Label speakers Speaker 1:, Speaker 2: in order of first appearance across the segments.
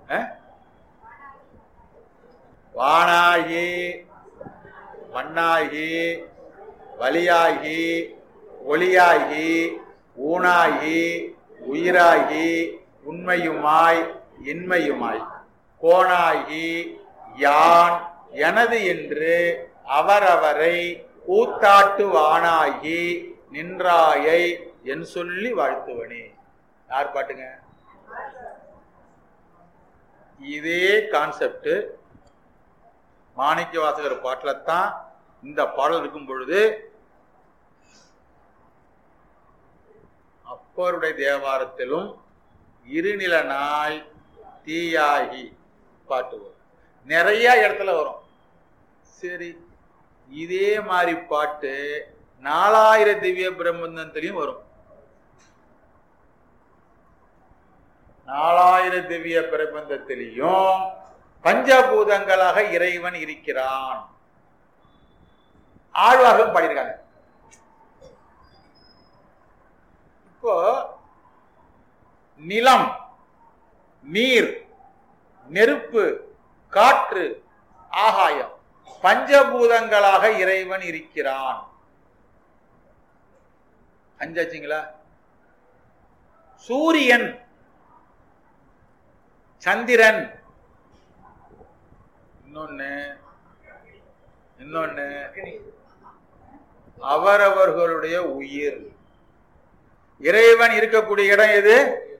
Speaker 1: அஹ்? வானாகி மண்ணாகி வலியாகி ஒளியாகி ஊனாகி உயிராகி உண்மையுமாய் இன்மையுமாய் கோணாகி யான் எனது என்று அவரவரை கூத்தாட்டுவானாகி நின்றாயை என் சொல்லி வாழ்த்துவனே யார் பாட்டுங்க இதே கான்செப்ட் மாணிக்க வாசகர் பாட்டில தான் இந்த பாடல் இருக்கும் பொழுது அப்பருடைய தேவாரத்திலும் இருநில நாய் தீயாகி பாட்டு வரும் நிறைய இடத்துல வரும் சரி இதே மாதிரி பாட்டு நாலாயிரம் திவ்ய பிரபந்தத்திலையும் வரும் நாலாயிரம் திவ்ய பிரபந்தத்திலையும் பஞ்சபூதங்களாக இறைவன் இருக்கிறான் ஆழ்வார்களும் பாடியிருக்காங்க இப்போ நிலம் நீர் நெருப்பு காற்று ஆகாயம் பஞ்சபூதங்களாக இறைவன் இருக்கிறான் அஞ்சாச்சுங்களா சூரியன் சந்திரன் இன்னொன்னு இன்னொன்னு அவரவர்களுடைய உயிர் இறைவன் இருக்கக்கூடிய இடம் எது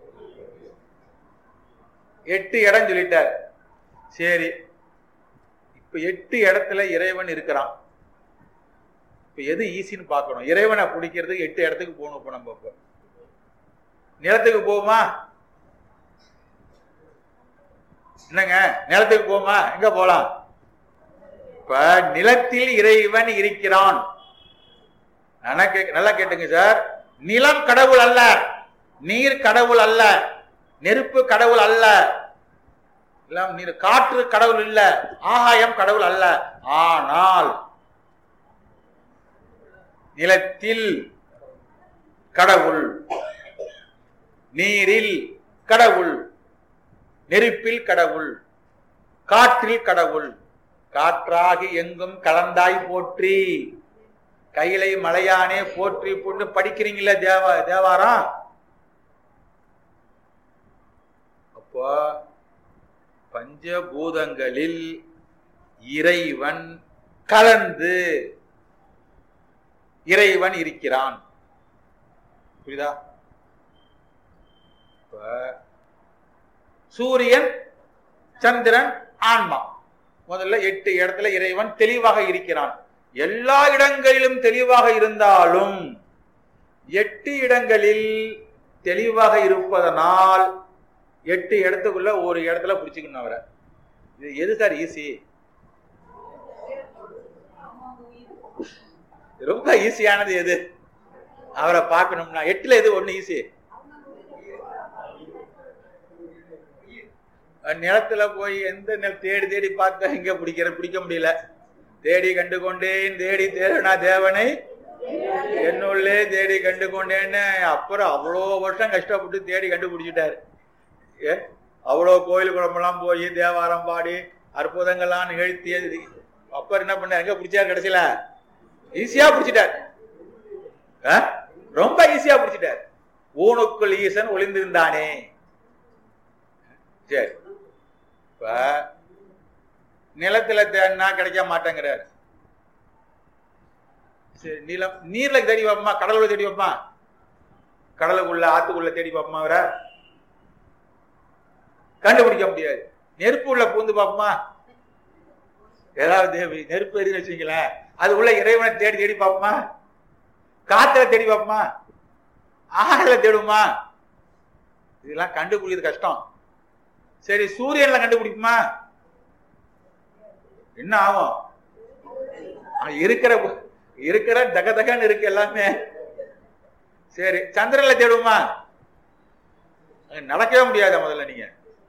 Speaker 1: எட்டு இடம் சொல்லிட்டார் சரி இப்ப எட்டு இடத்துல இறைவன் இருக்கிறான் இப்ப எது ஈஸின்னு பார்க்கணும் இறைவனை பிடிக்கிறதுக்கு எட்டு இடத்துக்கு போகணும் இப்ப நம்ம இப்ப நிலத்துக்கு போகுமா என்னங்க நிலத்துக்கு போமா எங்க போலாம் இப்ப நிலத்தில் இறைவன் இருக்கிறான் நல்லா கே- நல்லா கேட்டுங்க சார் நிலம் கடவுள் அல்ல நீர் கடவுள் அல்ல நெருப்பு கடவுள் அல்ல எல்லாம் நீர் காற்று கடவுள் இல்ல ஆகாயம் கடவுள் அல்ல ஆனால் நிலத்தில் கடவுள் நீரில் கடவுள் நெருப்பில் கடவுள் காற்றில் கடவுள் காற்றாகி எங்கும் கலந்தாய் போற்றி கையிலை மலையானே போற்றி பொண்ணு படிக்கிறீங்களா தேவா தேவாரம் அப்போ பஞ்சபூதங்களில் இறைவன் கலந்து இறைவன் இருக்கிறான் புரியுதா இப்ப சூரியன் சந்திரன் ஆன்மா முதல்ல எட்டு இடத்துல இறைவன் தெளிவாக இருக்கிறான் எல்லா இடங்களிலும் தெளிவாக இருந்தாலும் எட்டு இடங்களில் தெளிவாக இருப்பதனால் எட்டு இடத்துக்குள்ள ஒரு இடத்துல பிடிச்சிக்கணும் அவரை இது எது சார் ஈஸி ரொம்ப ஈஸியானது எது அவரை பார்க்கணும்னா எட்டுல எது ஒண்ணு ஈஸி நிலத்துல போய் எந்த நில தேடி தேடி பார்த்தா இங்க பிடிக்கிற பிடிக்க முடியல தேடி கண்டு கொண்டேன் தேடி தேடனா தேவனை என்னுள்ளே தேடி கண்டு கொண்டேன்னு அப்புறம் அவ்வளோ வருஷம் கஷ்டப்பட்டு தேடி கண்டுபிடிச்சிட்டாரு ஏ அவ்வளோ கோயில் குழம்பெல்லாம் போய் தேவாரம் பாடி அற்புதங்கள்லாம் நிகழ்த்தி அப்பர் என்ன பண்ணார் எங்க பிடிச்சார் கடைசியில ஈஸியா பிடிச்சிட்டார் ஆ? ரொம்ப ஈஸியா பிடிச்சிட்டார் ஊனுக்குள் ஈசன் ஒளிந்திருந்தானே சரி இப்ப நிலத்துல தேடினா கிடைக்க மாட்டேங்கிறார் சரி நிலம் நீர்ல தேடி பார்ப்போமா கடலுள்ள தேடி பார்ப்போமா கடலுக்குள்ள ஆத்துக்குள்ள தேடி பார்ப்போமா அவரை கண்டுபிடிக்க முடியாது நெருப்பு உள்ள பூந்து பார்ப்போமா ஏதாவது தேவி நெருப்பு எரிஞ்சு வச்சுங்களேன் அது உள்ள இறைவனை தேடி தேடி பார்ப்போமா காத்துல தேடி பார்ப்போமா ஆறுல தேடுமா இதெல்லாம் கண்டுபிடிக்கிறது கஷ்டம் சரி சூரியன்ல கண்டுபிடிக்குமா என்ன ஆகும் அங்க இருக்கிற இருக்கிற தக தகன்னு இருக்கு எல்லாமே சரி சந்திரன்ல தேடுவோமா அங்க நடக்கவே முடியாது முதல்ல நீங்க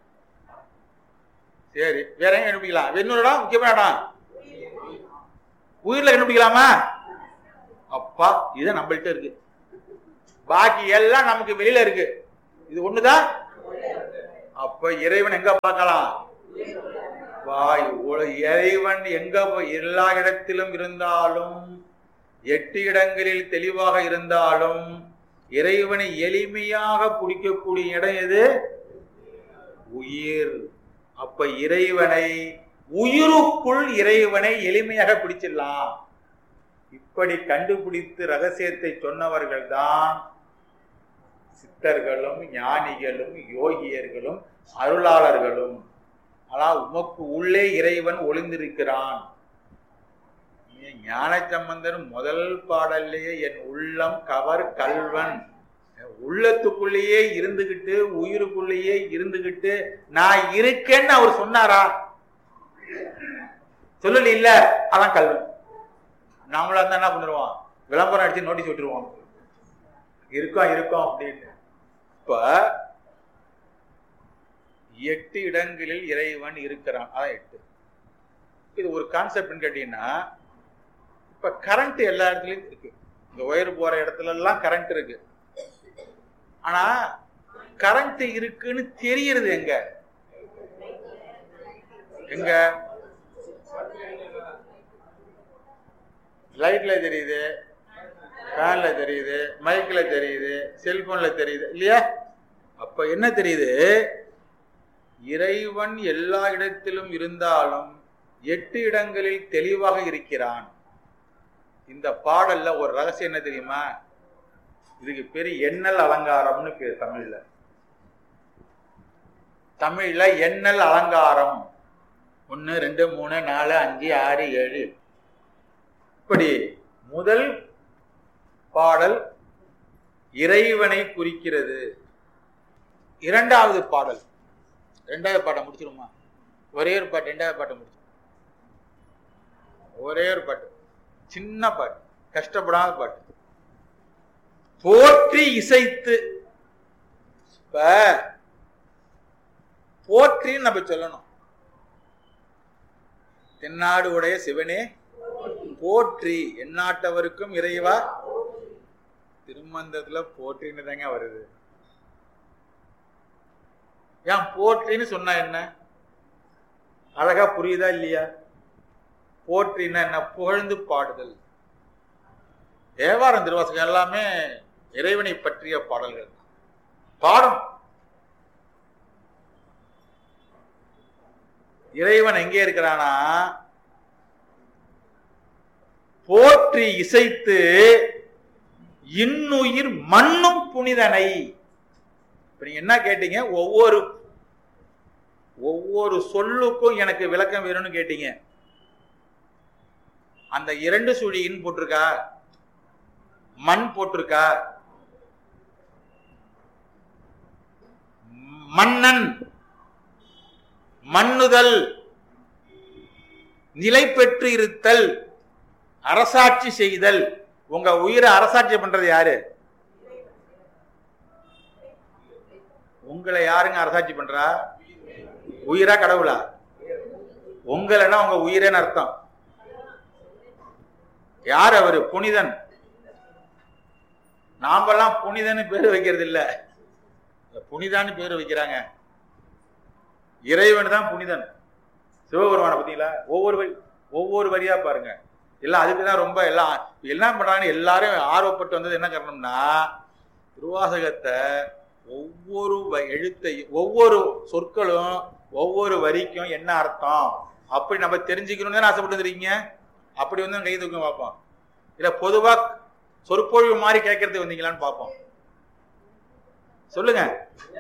Speaker 1: சரி வேற எங்க கண்டுபிடிக்கலாம் இன்னொரு இடம் முக்கியமான இடம் உயிர்ல கண்டுபிடிக்கலாமா அப்பா இது நம்மள்ட்ட இருக்கு பாக்கி எல்லாம் நமக்கு வெளியில இருக்கு இது ஒண்ணுதான் அப்ப இறைவன் எங்க பார்க்கலாம் வாய் உல- இறைவன் எங்க போ- எல்லா இடத்திலும் இருந்தாலும் எட்டு இடங்களில் தெளிவாக இருந்தாலும் இறைவனை எளிமையாக பிடிக்கக்கூடிய இடம் எது உயிர் அப்ப இறைவனை உயிருக்குள் இறைவனை எளிமையாக பிடிச்சிடலாம் இப்படி கண்டுபிடித்து ரகசியத்தை சொன்னவர்கள் தான் சித்தர்களும் ஞானிகளும் யோகியர்களும் அருளாளர்களும் ஆனால் உமக்கு உள்ளே இறைவன் ஒளிந்திருக்கிறான் ஞான சம்பந்தர் முதல் பாடல்லையே என் உள்ளம் கவர் கல்வன் உள்ளத்துக்குள்ளேயே இருந்துகிட்டு உயிருக்குள்ளேயே இருந்துகிட்டு நான் இருக்கேன்னு அவர் சொன்னாரா சொல்லல இல்ல அதான் கல்வன் நம்மளா இருந்தா என்ன பண்ணிடுவான் விளம்பரம் அடிச்சு நோட்டீஸ் விட்டுருவான் இருக்கோம் இருக்கோம் அப்படின்னு இப்ப எட்டு இடங்களில் இறைவன் இருக்கிறான் அதான் எட்டு இது ஒரு கான்செப்ட்னு கேட்டீங்கன்னா இப்ப கரண்ட் எல்லா இடத்துலயும் இருக்கு இந்த ஒயர் போற இடத்துல எல்லாம் கரண்ட் இருக்கு ஆனா கரண்ட் இருக்குன்னு தெரியறது எங்க எங்க லைட்ல தெரியுது ஃபேன்ல தெரியுது மைக்ல தெரியுது செல்போன்ல தெரியுது இல்லையா அப்ப என்ன தெரியுது இறைவன் எல்லா இடத்திலும் இருந்தாலும் எட்டு இடங்களில் தெளிவாக இருக்கிறான் இந்த பாடல்ல ஒரு ரகசியம் என்ன தெரியுமா இதுக்கு பேரு எண்ணல் அலங்காரம்னு பேர் தமிழ்ல தமிழ்ல எண்ணல் அலங்காரம் ஒன்னு ரெண்டு மூணு நாலு அஞ்சு ஆறு ஏழு இப்படி முதல் பாடல் இறைவனை குறிக்கிறது இரண்டாவது பாடல் ரெண்டாவது பாட்டை முடிச்சிருமா ஒரே ஒரு பாட்டு ரெண்டாவது பாட்டை முடிச்சு ஒரே ஒரு பாட்டு சின்ன பாட்டு கஷ்டப்படாத பாட்டு போற்றி இசைத்து இப்ப போற்றின்னு நம்ம சொல்லணும் தென்னாடு உடைய சிவனே போற்றி எந்நாட்டவருக்கும் இறைவா திருமந்தத்துல போற்றின்னு தாங்க வருது ஏன் போற்றின்னு சொன்னா என்ன அழகா புரியுதா இல்லையா போற்றின்னா என்ன புகழ்ந்து பாடுதல் தேவாரம் திருவாசகம் எல்லாமே இறைவனை பற்றிய பாடல்கள் பாடம் இறைவன் எங்கே இருக்கிறானா போற்றி இசைத்து இன்னுயிர் மண்ணும் புனிதனை இப்ப நீங்க என்ன கேட்டீங்க ஒவ்வொரு ஒவ்வொரு சொல்லுக்கும் எனக்கு விளக்கம் வேணும்னு கேட்டீங்க அந்த இரண்டு சுழி இன் போட்டிருக்கா மண் போட்டிருக்கா மன்னன் மண்ணுதல் நிலை பெற்று இருத்தல் அரசாட்சி செய்தல் உங்க உயிரை அரசாட்சி பண்றது யாரு உங்களை யாருங்க அரசாட்சி பண்றா உயிரா கடவுளா உங்களைன்னா உங்க உயிரேன்னு அர்த்தம் யார் அவரு புனிதன் நாமெல்லாம் புனிதன்னு பேர் வைக்கிறது இல்ல புனிதான்னு பேர் வைக்கிறாங்க இறைவன் தான் புனிதன் சிவபெருமான பார்த்தீங்களா ஒவ்வொரு வரி ஒவ்வொரு வரியா பாருங்க எல்லாம் அதுக்கு தான் ரொம்ப எல்லாம் என்ன பண்றாங்கன்னு எல்லாரும் ஆர்வப்பட்டு வந்தது என்ன காரணம்னா திருவாசகத்தை ஒவ்வொரு வ- எழுத்தையும் ஒவ்வொரு சொற்களும் ஒவ்வொரு வரிக்கும் என்ன அர்த்தம் அப்படி நம்ம தெரிஞ்சுக்கணும்னு தானே ஆசைப்பட்டு வந்துருக்கீங்க அப்படி வந்து கை தூக்கம் பார்ப்போம் இல்ல பொதுவா சொற்பொழிவு மாதிரி கேட்கறதுக்கு வந்தீங்களான்னு பார்ப்போம் சொல்லுங்க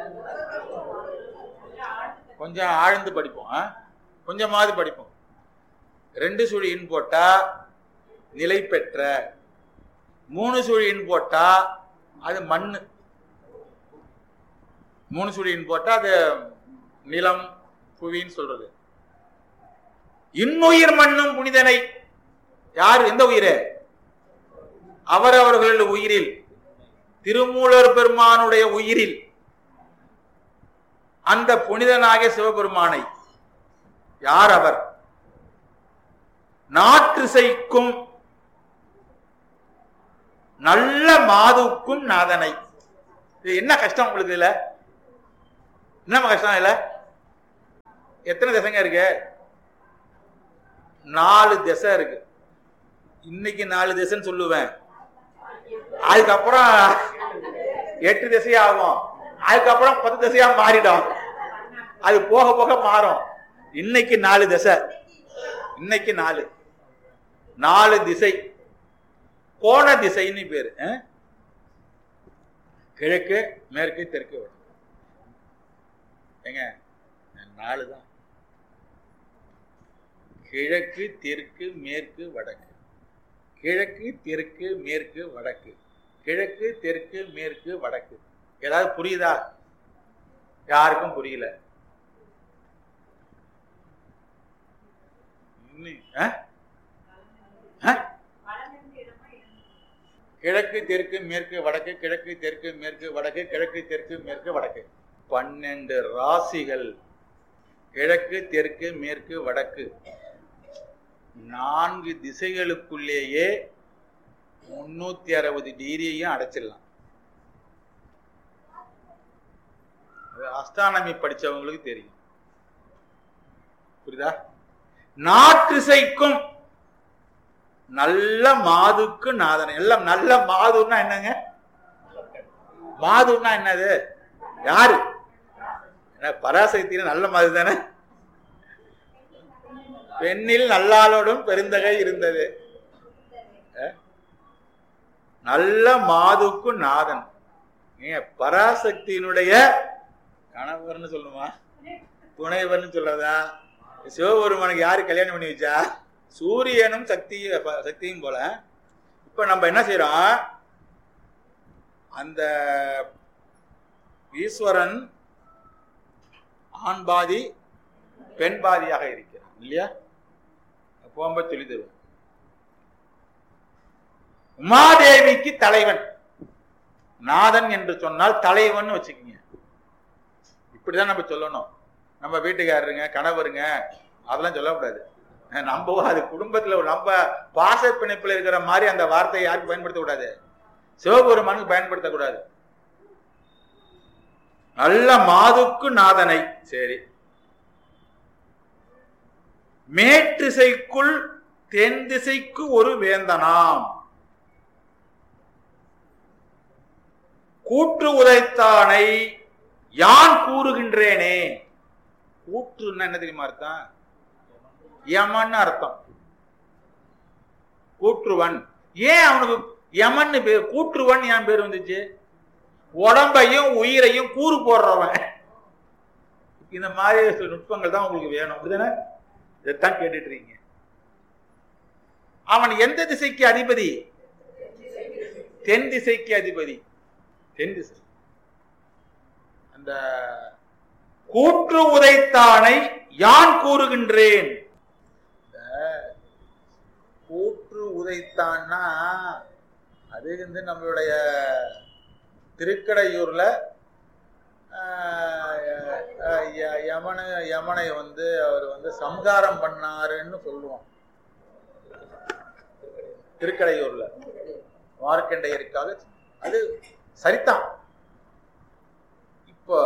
Speaker 1: கொஞ்சம் ஆழ்ந்து படிப்போம் ஆ? கொஞ்சமாவது படிப்போம் ரெண்டு சுழி இன் போட்டா நிலை பெற்ற மூணு சுழி இன் போட்டா அது மண்ணு மூணு சுழி இன் போட்டா அது நிலம் புவின்னு சொல்றது இன்னுயிர் மண்ணும் புனிதனை யார் எந்த உயிரே அவரவர்களுடைய உயிரில் திருமூலர் பெருமானுடைய உயிரில் அந்த புனிதனாகிய சிவபெருமானை யார் அவர் நாற்றிசைக்கும் நல்ல மாதுக்கும் நாதனை இது என்ன கஷ்டம் உங்களுக்கு இதுல என்ன கஷ்டம் இல்ல எத்தனை திசைங்க இருக்கு நாலு திசை இருக்கு இன்னைக்கு நாலு திசைன்னு சொல்லுவேன் அதுக்கப்புறம் எட்டு திசை ஆகும் அதுக்கப்புறம் பத்து திசையா மாறிடும் அது போக போக மாறும் இன்னைக்கு நாலு திசை இன்னைக்கு நாலு நாலு திசை கோண திசைன்னு பேரு அஹ்? கிழக்கு மேற்கு தெற்கு வடக்கு. ஏங்க நாலு தான் கிழக்கு தெற்கு மேற்கு வடக்கு கிழக்கு தெற்கு மேற்கு வடக்கு கிழக்கு தெற்கு மேற்கு வடக்கு ஏதாவது புரியுதா யாருக்கும் புரியல இன்னும், ஆ? ஆ? கிழக்கு தெற்கு மேற்கு வடக்கு கிழக்கு தெற்கு மேற்கு வடக்கு கிழக்கு தெற்கு மேற்கு வடக்கு பன்னெண்டு ராசிகள் கிழக்கு தெற்கு மேற்கு வடக்கு நான்கு திசைகளுக்குள்ளேயே முன்னூத்தி அறுபது டிகிரியையும் அடைச்சிடலாம் அது அஸ்ட்ரானமி படிச்சவங்களுக்கு தெரியும் புரியுதா நாற்றிசைக்கும் நல்ல மாதுக்கு நாதனை எல்லாம் நல்ல மாதுன்னா என்னங்க மாதுன்னா என்னது யாரு என்ன பராசக்தியில நல்ல மாது தானே பெண்ணில் நல்லாளோடும் பெருந்தகை இருந்தது அஹ்? நல்ல மாதுக்கு நாதன் ஏன் பராசக்தியினுடைய கணவர்னு சொல்லுமா துணைவர்னு சொல்றதா சிவபெருமானுக்கு யாரு கல்யாணம் பண்ணி வச்சா சூரியனும் சக்தி ப- சக்தியும் போல இப்ப நம்ம என்ன செய்யறோம் அந்த ஈஸ்வரன் ஆண் பாதி பெண் பாதியாக இருக்கிறான் இல்லையா போம்ப சொல்லி தருவேன் உமாதேவிக்கு தலைவன் நாதன் என்று சொன்னால் தலைவன் வச்சுக்கோங்க இப்படிதான் நம்ம சொல்லணும் நம்ம வீட்டுக்காரருங்க கணவருங்க அதெல்லாம் சொல்லக்கூடாது நம்ம அது குடும்பத்துல ஒரு நம்ம பாச பிணைப்புல இருக்கிற மாதிரி அந்த வார்த்தையை யாருக்கு பயன்படுத்தக்கூடாது சிவபெருமானுக்கு பயன்படுத்தக்கூடாது நல்ல மாதுக்கு நாதனை சரி மேற்றிசைக்குள் தென் திசைக்கு ஒரு வேந்தனாம் கூற்று உதைத்தானை யான் கூறுகின்றேனே கூற்றுன்னா என்ன தெரியுமா அர்த்தம் யமன்னு அர்த்தம் கூற்றுவன் ஏன் அவனுக்கு யமன்னு பேர் கூற்றுவன் ஏன் பேர் வந்துச்சு உடம்பையும் உயிரையும் கூறு போடுறவன் இந்த மாதிரி சில நுட்பங்கள் தான் உங்களுக்கு வேணும் அப்படிதானே இதைத்தான் கேட்டுட்டு இருக்கீங்க அவன் எந்த திசைக்கு அதிபதி தென் திசைக்கு அதிபதி தென் திசை அந்த கூற்று உதைத்தானை யான் கூறுகின்றேன் இந்த கூற்று உதைத்தான்னா அது வந்து நம்மளுடைய திருக்கடையூர்ல ஆஹ், அஹ், ய- யமனை யமனை வந்து அவர் வந்து சம்ஹாரம் பண்ணாருன்னு சொல்லுவோம் திருக்கடையூர்ல மார்க்கண்டையருக்காக அது சரிதான் இப்போ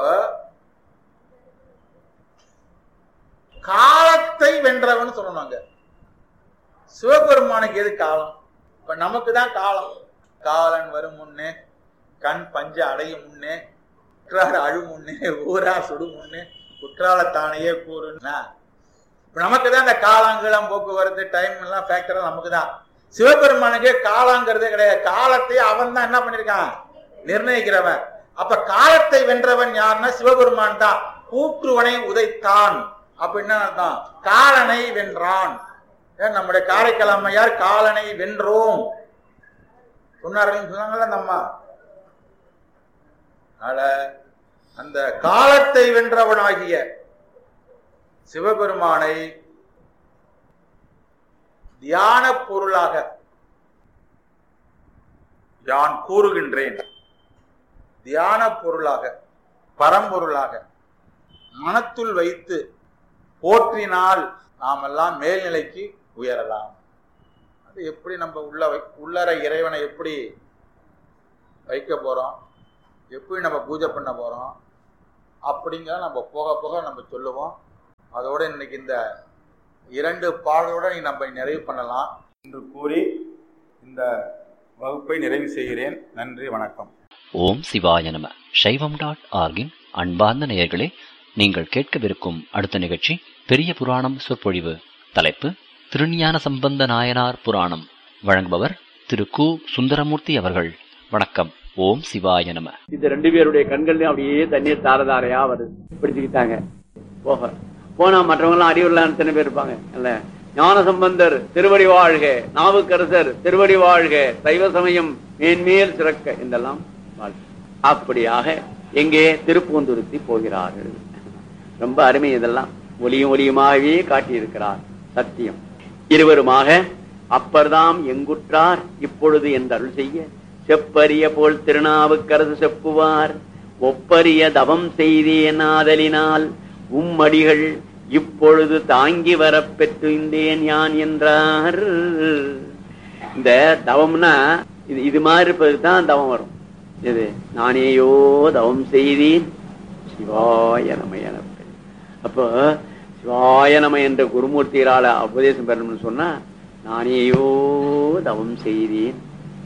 Speaker 1: காலத்தை வென்றவன் சொல்லணுங்க சிவபெருமானுக்கு எது காலம் இப்ப நமக்கு தான் காலம் காலன் வரும் முன்னே கண் பஞ்ச அடையும் முன்னே குற்றால அழு முன்னே ஊரா சுடு முன்னே குற்றாலத்தானையே கூறுன்னா இப்ப நமக்கு தான் இந்த காலாங்கலம் போக்குவரத்து டைம் எல்லாம் ஃபேக்டர் நமக்கு தான் சிவபெருமானுக்கு காலாங்கிறதே கிடையாது காலத்தை அவன் தான் என்ன பண்ணிருக்கான் நிர்ணயிக்கிறவன் அப்ப காலத்தை வென்றவன் யாருன்னா சிவபெருமான் தான் கூற்றுவனை உதைத்தான் அப்படின்னா அர்த்தம் காலனை வென்றான் ஏன் நம்முடைய காரைக்கால் அம்மையார் காலனை வென்றோம் சொன்னார்கள் சொன்னாங்கல்ல அந்த அம்மா அதனால அந்த காலத்தை வென்றவனாகிய சிவபெருமானை தியான பொருளாக யான் கூறுகின்றேன் தியான பொருளாக பரம்பொருளாக மனத்துள் வைத்து போற்றினால் நாமெல்லாம் மேல்நிலைக்கு உயரலாம் அது எப்படி நம்ம உள்ள வை உள்ளற இறைவனை எப்படி வைக்க போறோம் எப்படி நம்ம பூஜை பண்ண போறோம் அப்படிங்கிற நம்ம போக போக நம்ம சொல்லுவோம் அதோட இன்னைக்கு இந்த இரண்டு பாடலோட நீ நம்ம நிறைவு பண்ணலாம் என்று கூறி இந்த வகுப்பை நிறைவு செய்கிறேன் நன்றி வணக்கம்
Speaker 2: ஓம் சிவாய நம சைவம் டாட் ஆர்கின் அன்பார்ந்த நேயர்களே நீங்கள் கேட்கவிருக்கும் அடுத்த நிகழ்ச்சி பெரிய புராணம் சொற்பொழிவு தலைப்பு திருஞான சம்பந்த நாயனார் புராணம் வழங்குபவர் திரு கு சுந்தரமூர்த்தி அவர்கள் வணக்கம் ஓம் சிவாய நம
Speaker 3: இந்த ரெண்டு பேருடைய கண்கள்லயும் அப்படியே தண்ணீர் தாரதாரையா வருது பிடிச்சுக்கிட்டாங்க போக போனா மற்றவங்க எல்லாம் அறிவுள்ள எத்தனை பேர் இருப்பாங்க இல்ல ஞான சம்பந்தர் திருவடி வாழ்க நாவுக்கரசர் திருவடி வாழ்க சைவ சமயம் மேன்மேல் சிறக்க என்றெல்லாம் வாழ்க. அப்படியாக எங்கே திருப்பூந்துருத்தி போகிறார்கள் ரொம்ப அருமை இதெல்லாம் ஒலியும் ஒலியுமாகவே காட்டியிருக்கிறார் சத்தியம் இருவருமாக அப்பர்தாம் எங்குற்றார் இப்பொழுது என்று அருள் செய்ய செப்பரிய போல் திருநாவுக்கரசு செப்புவார் ஒப்பரிய தவம் செய்தேன் ஆதலினால் உம்மடிகள் இப்பொழுது தாங்கி வரப் பெற்றுந்தேன் யான் என்றார் இந்த தவம்னா இது இது மாதிரி இருப்பதுக்கு தான் தவம் வரும் இது நானேயோ தவம் செய்தேன் சிவாய நம எனப்பெண் அப்போ சிவாய நம என்ற குருமூர்த்திகளால உபதேசம் பெறணும்னு சொன்னா நானேயோ தவம் செய்தேன்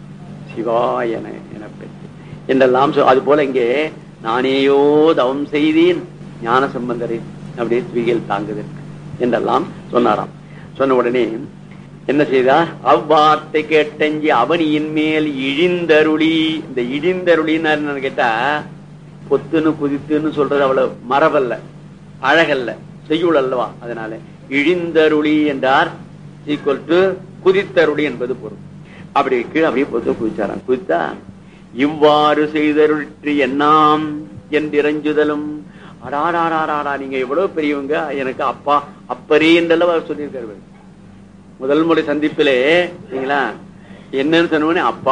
Speaker 3: சிவாயன எனப்பெற்று என்றெல்லாம் சொ- அது போல இங்கே நானேயோ தவம் செய்தேன் ஞான சம்பந்தரின் அப்படியே துவிகள் தாங்குதற்கு என்றெல்லாம் சொன்னாராம் சொன்ன உடனே என்ன செய்தார் அவ்வார்த்தை கேட்டஞ்சி அவனியின் மேல் இழிந்தருளி இந்த இழிந்தருளின்னு என்னன்னு கேட்டா பொத்துன்னு குதித்துன்னு சொல்றது அவ்வளவு மரபல்ல அழகல்ல செய்யுள் அல்லவா அதனால இழிந்தருளி என்றார் ஈக்குவல் டு குதித்தருளி என்பது பொருள் அப்படி கீழே அப்படியே பொத்து குதிச்சாராம் குதித்தா இவ்வாறு செய்தருளிற்று என்னாம் என்றிரஞ்சுதலும் அடாடாடாடா நீங்க எவ்வளவு பெரியவங்க எனக்கு அப்பா அப்பரே என்றல்லவா சொல்லியிருக்காரு இவர். முதல் முறை சந்திப்பிலே சரிங்களா என்னன்னு சொன்னோடனே அப்பா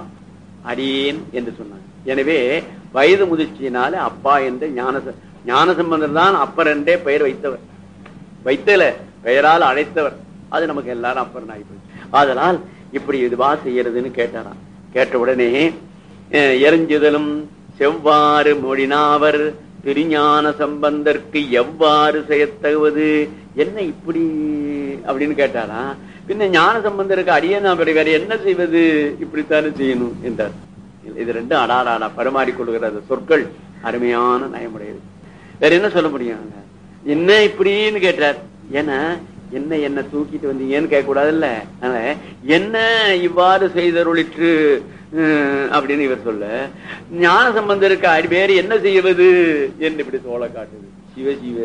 Speaker 3: அடியேன் என்று சொன்னாங்க எனவே வயது முதிர்ச்சியினால அப்பா என்று ஞான ஞான சம்பந்தர் தான் அப்பர் என்றே பெயர் வைத்தவர் வைத்தல பெயரால் அழைத்தவர் அது நமக்கு எல்லாரும் அப்பர் ஆகிப்போச்சு அதனால் இப்படி இதுவா செய்யறதுன்னு கேட்டாராம் கேட்ட உடனே அஹ், எரிஞ்சுதலும் செவ்வாறு மொழினாவர் திருஞான சம்பந்தர்க்கு எவ்வாறு செய்யத்தகுவது என்ன இப்படி அப்படின்னு கேட்டாரா பின்ன ஞான சம்பந்தருக்கு அடியேன் அவரை வேற என்ன செய்வது இப்படித்தானே செய்யணும் என்றார் இது ரெண்டும் அடாடாடா பரிமாறிக்கொள்கிற அந்த சொற்கள் அருமையான நயமுடையது வேற என்ன சொல்ல முடியும் அங்க? என்ன இப்படின்னு கேட்டார் ஏன்னா என்ன என்ன தூக்கிட்டு வந்தீங்கன்னு கேட்க கூடாதுல்ல அதனால என்ன இவ்வாறு செய்தருளிற்று ஹம், அப்படின்னு இவர் சொல்ல ஞான சம்பந்தருக்கு அடி வேறு என்ன செய்வது என்று இப்படி தோலை காட்டுது சிவ சிவ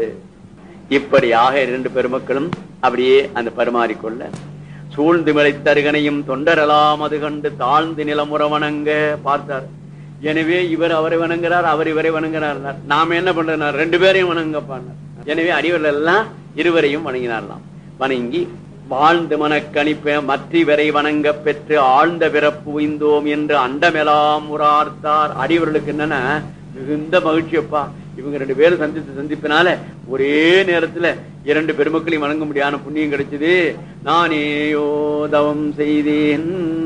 Speaker 3: இப்படியாக இரண்டு பெருமக்களும் அப்படியே அந்த பரிமாறிக்கொள்ள சூழ்ந்து தருகனையும் தொண்டரலாம் அது கண்டு தாழ்ந்து நிலமுற வணங்க பார்த்தார் எனவே இவர் அவரை வணங்குறார் அவர் இவரை வணங்குறார் நாம என்ன பண்றோம் ரெண்டு பேரையும் வணங்கப்பானார் எனவே அடிவர்கள் எல்லாம் இருவரையும் வணங்கினாரலாம் வணங்கி வாழ்ந்து மனக்கணிப்ப மற்றவரை வணங்க பெற்று ஆழ்ந்த பிறப்பு உய்ந்தோம் என்று அண்டமெல்லாம் உரார்த்தார் அடிவர்களுக்கு என்னன்னா மிகுந்த மகிழ்ச்சியப்பா இவங்க ரெண்டு பேரும் சந்தித்து சந்திப்பினால ஒரே நேரத்துல இரண்டு பெருமக்களையும் வணங்க முடியாத புண்ணியம் கிடைச்சது நானேயோ தவம் செய்தேன்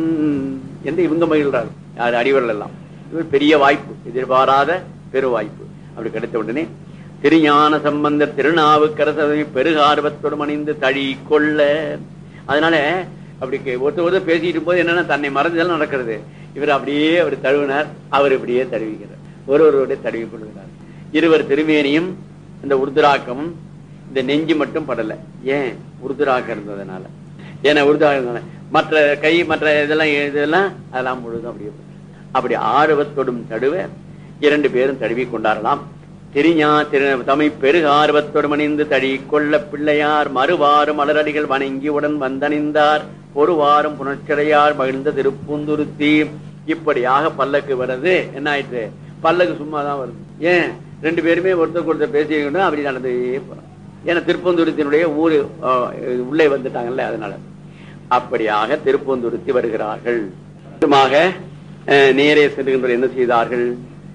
Speaker 3: என்று இவங்க மகிழ்றாரு யார் அடிவர்கள் எல்லாம் இது ஒரு பெரிய வாய்ப்பு எதிர்பாராத பெரு வாய்ப்பு அப்படி கிடைத்த உடனே திருஞான சம்பந்தர் திருநாவுக்கரசவை பெருகார்வத்தோடு மணிந்து தழி கொள்ள அதனால அப்படி கே- ஒருத்தர் ஒருத்தர் பேசிட்டு போது என்னன்னா தன்னை மறந்துதான் நடக்கிறது இவர் அப்படியே அவர் தழுவினார் அவர் இப்படியே தழுவிக்கிறார் ஒருவருடைய தழுவி கொள்கிறார் இருவர் திருமேனியும் இந்த உருதுராக்கமும் இந்த நெஞ்சு மட்டும் படல ஏன் உருதுராக்கம் இருந்ததுனால ஏன்னா உருதுராக்கம் இருந்ததுனால மற்ற கை மற்ற இதெல்லாம் இதெல்லாம் அதெல்லாம் முழுதும் அப்படியே போச்சு. அப்படி ஆர்வத்தோடும் தடுவ இரண்டு பேரும் தழுவி கொண்டாரலாம் திரிஞா திரு தமை பெருக ஆர்வத்தோடு மணிந்து தழி கொள்ள பிள்ளையார் மறுவாறு மலரடிகள் வணங்கி உடன் வந்தணிந்தார் ஒருவாரும் புணர்ச்சடையார் மகிழ்ந்த திருப்பூந்துருத்தி இப்படியாக பல்லக்கு வருது என்ன ஆயிற்று பல்லக்கு சும்மா தான் வருது ஏன் ரெண்டு பேருமே ஒருத்தருக்கு ஒருத்தர் பேசிக்கணும் அப்படி நடந்தே போறோம் ஏன்னா திருப்பந்துருத்தினுடைய ஊரு அஹ், உள்ளே வந்துட்டாங்கல்ல அதனால அப்படியாக திருப்பந்துருத்தி வருகிறார்கள் சுத்தமாக அஹ், நேரே செல்கின்ற என்ன செய்தார்கள்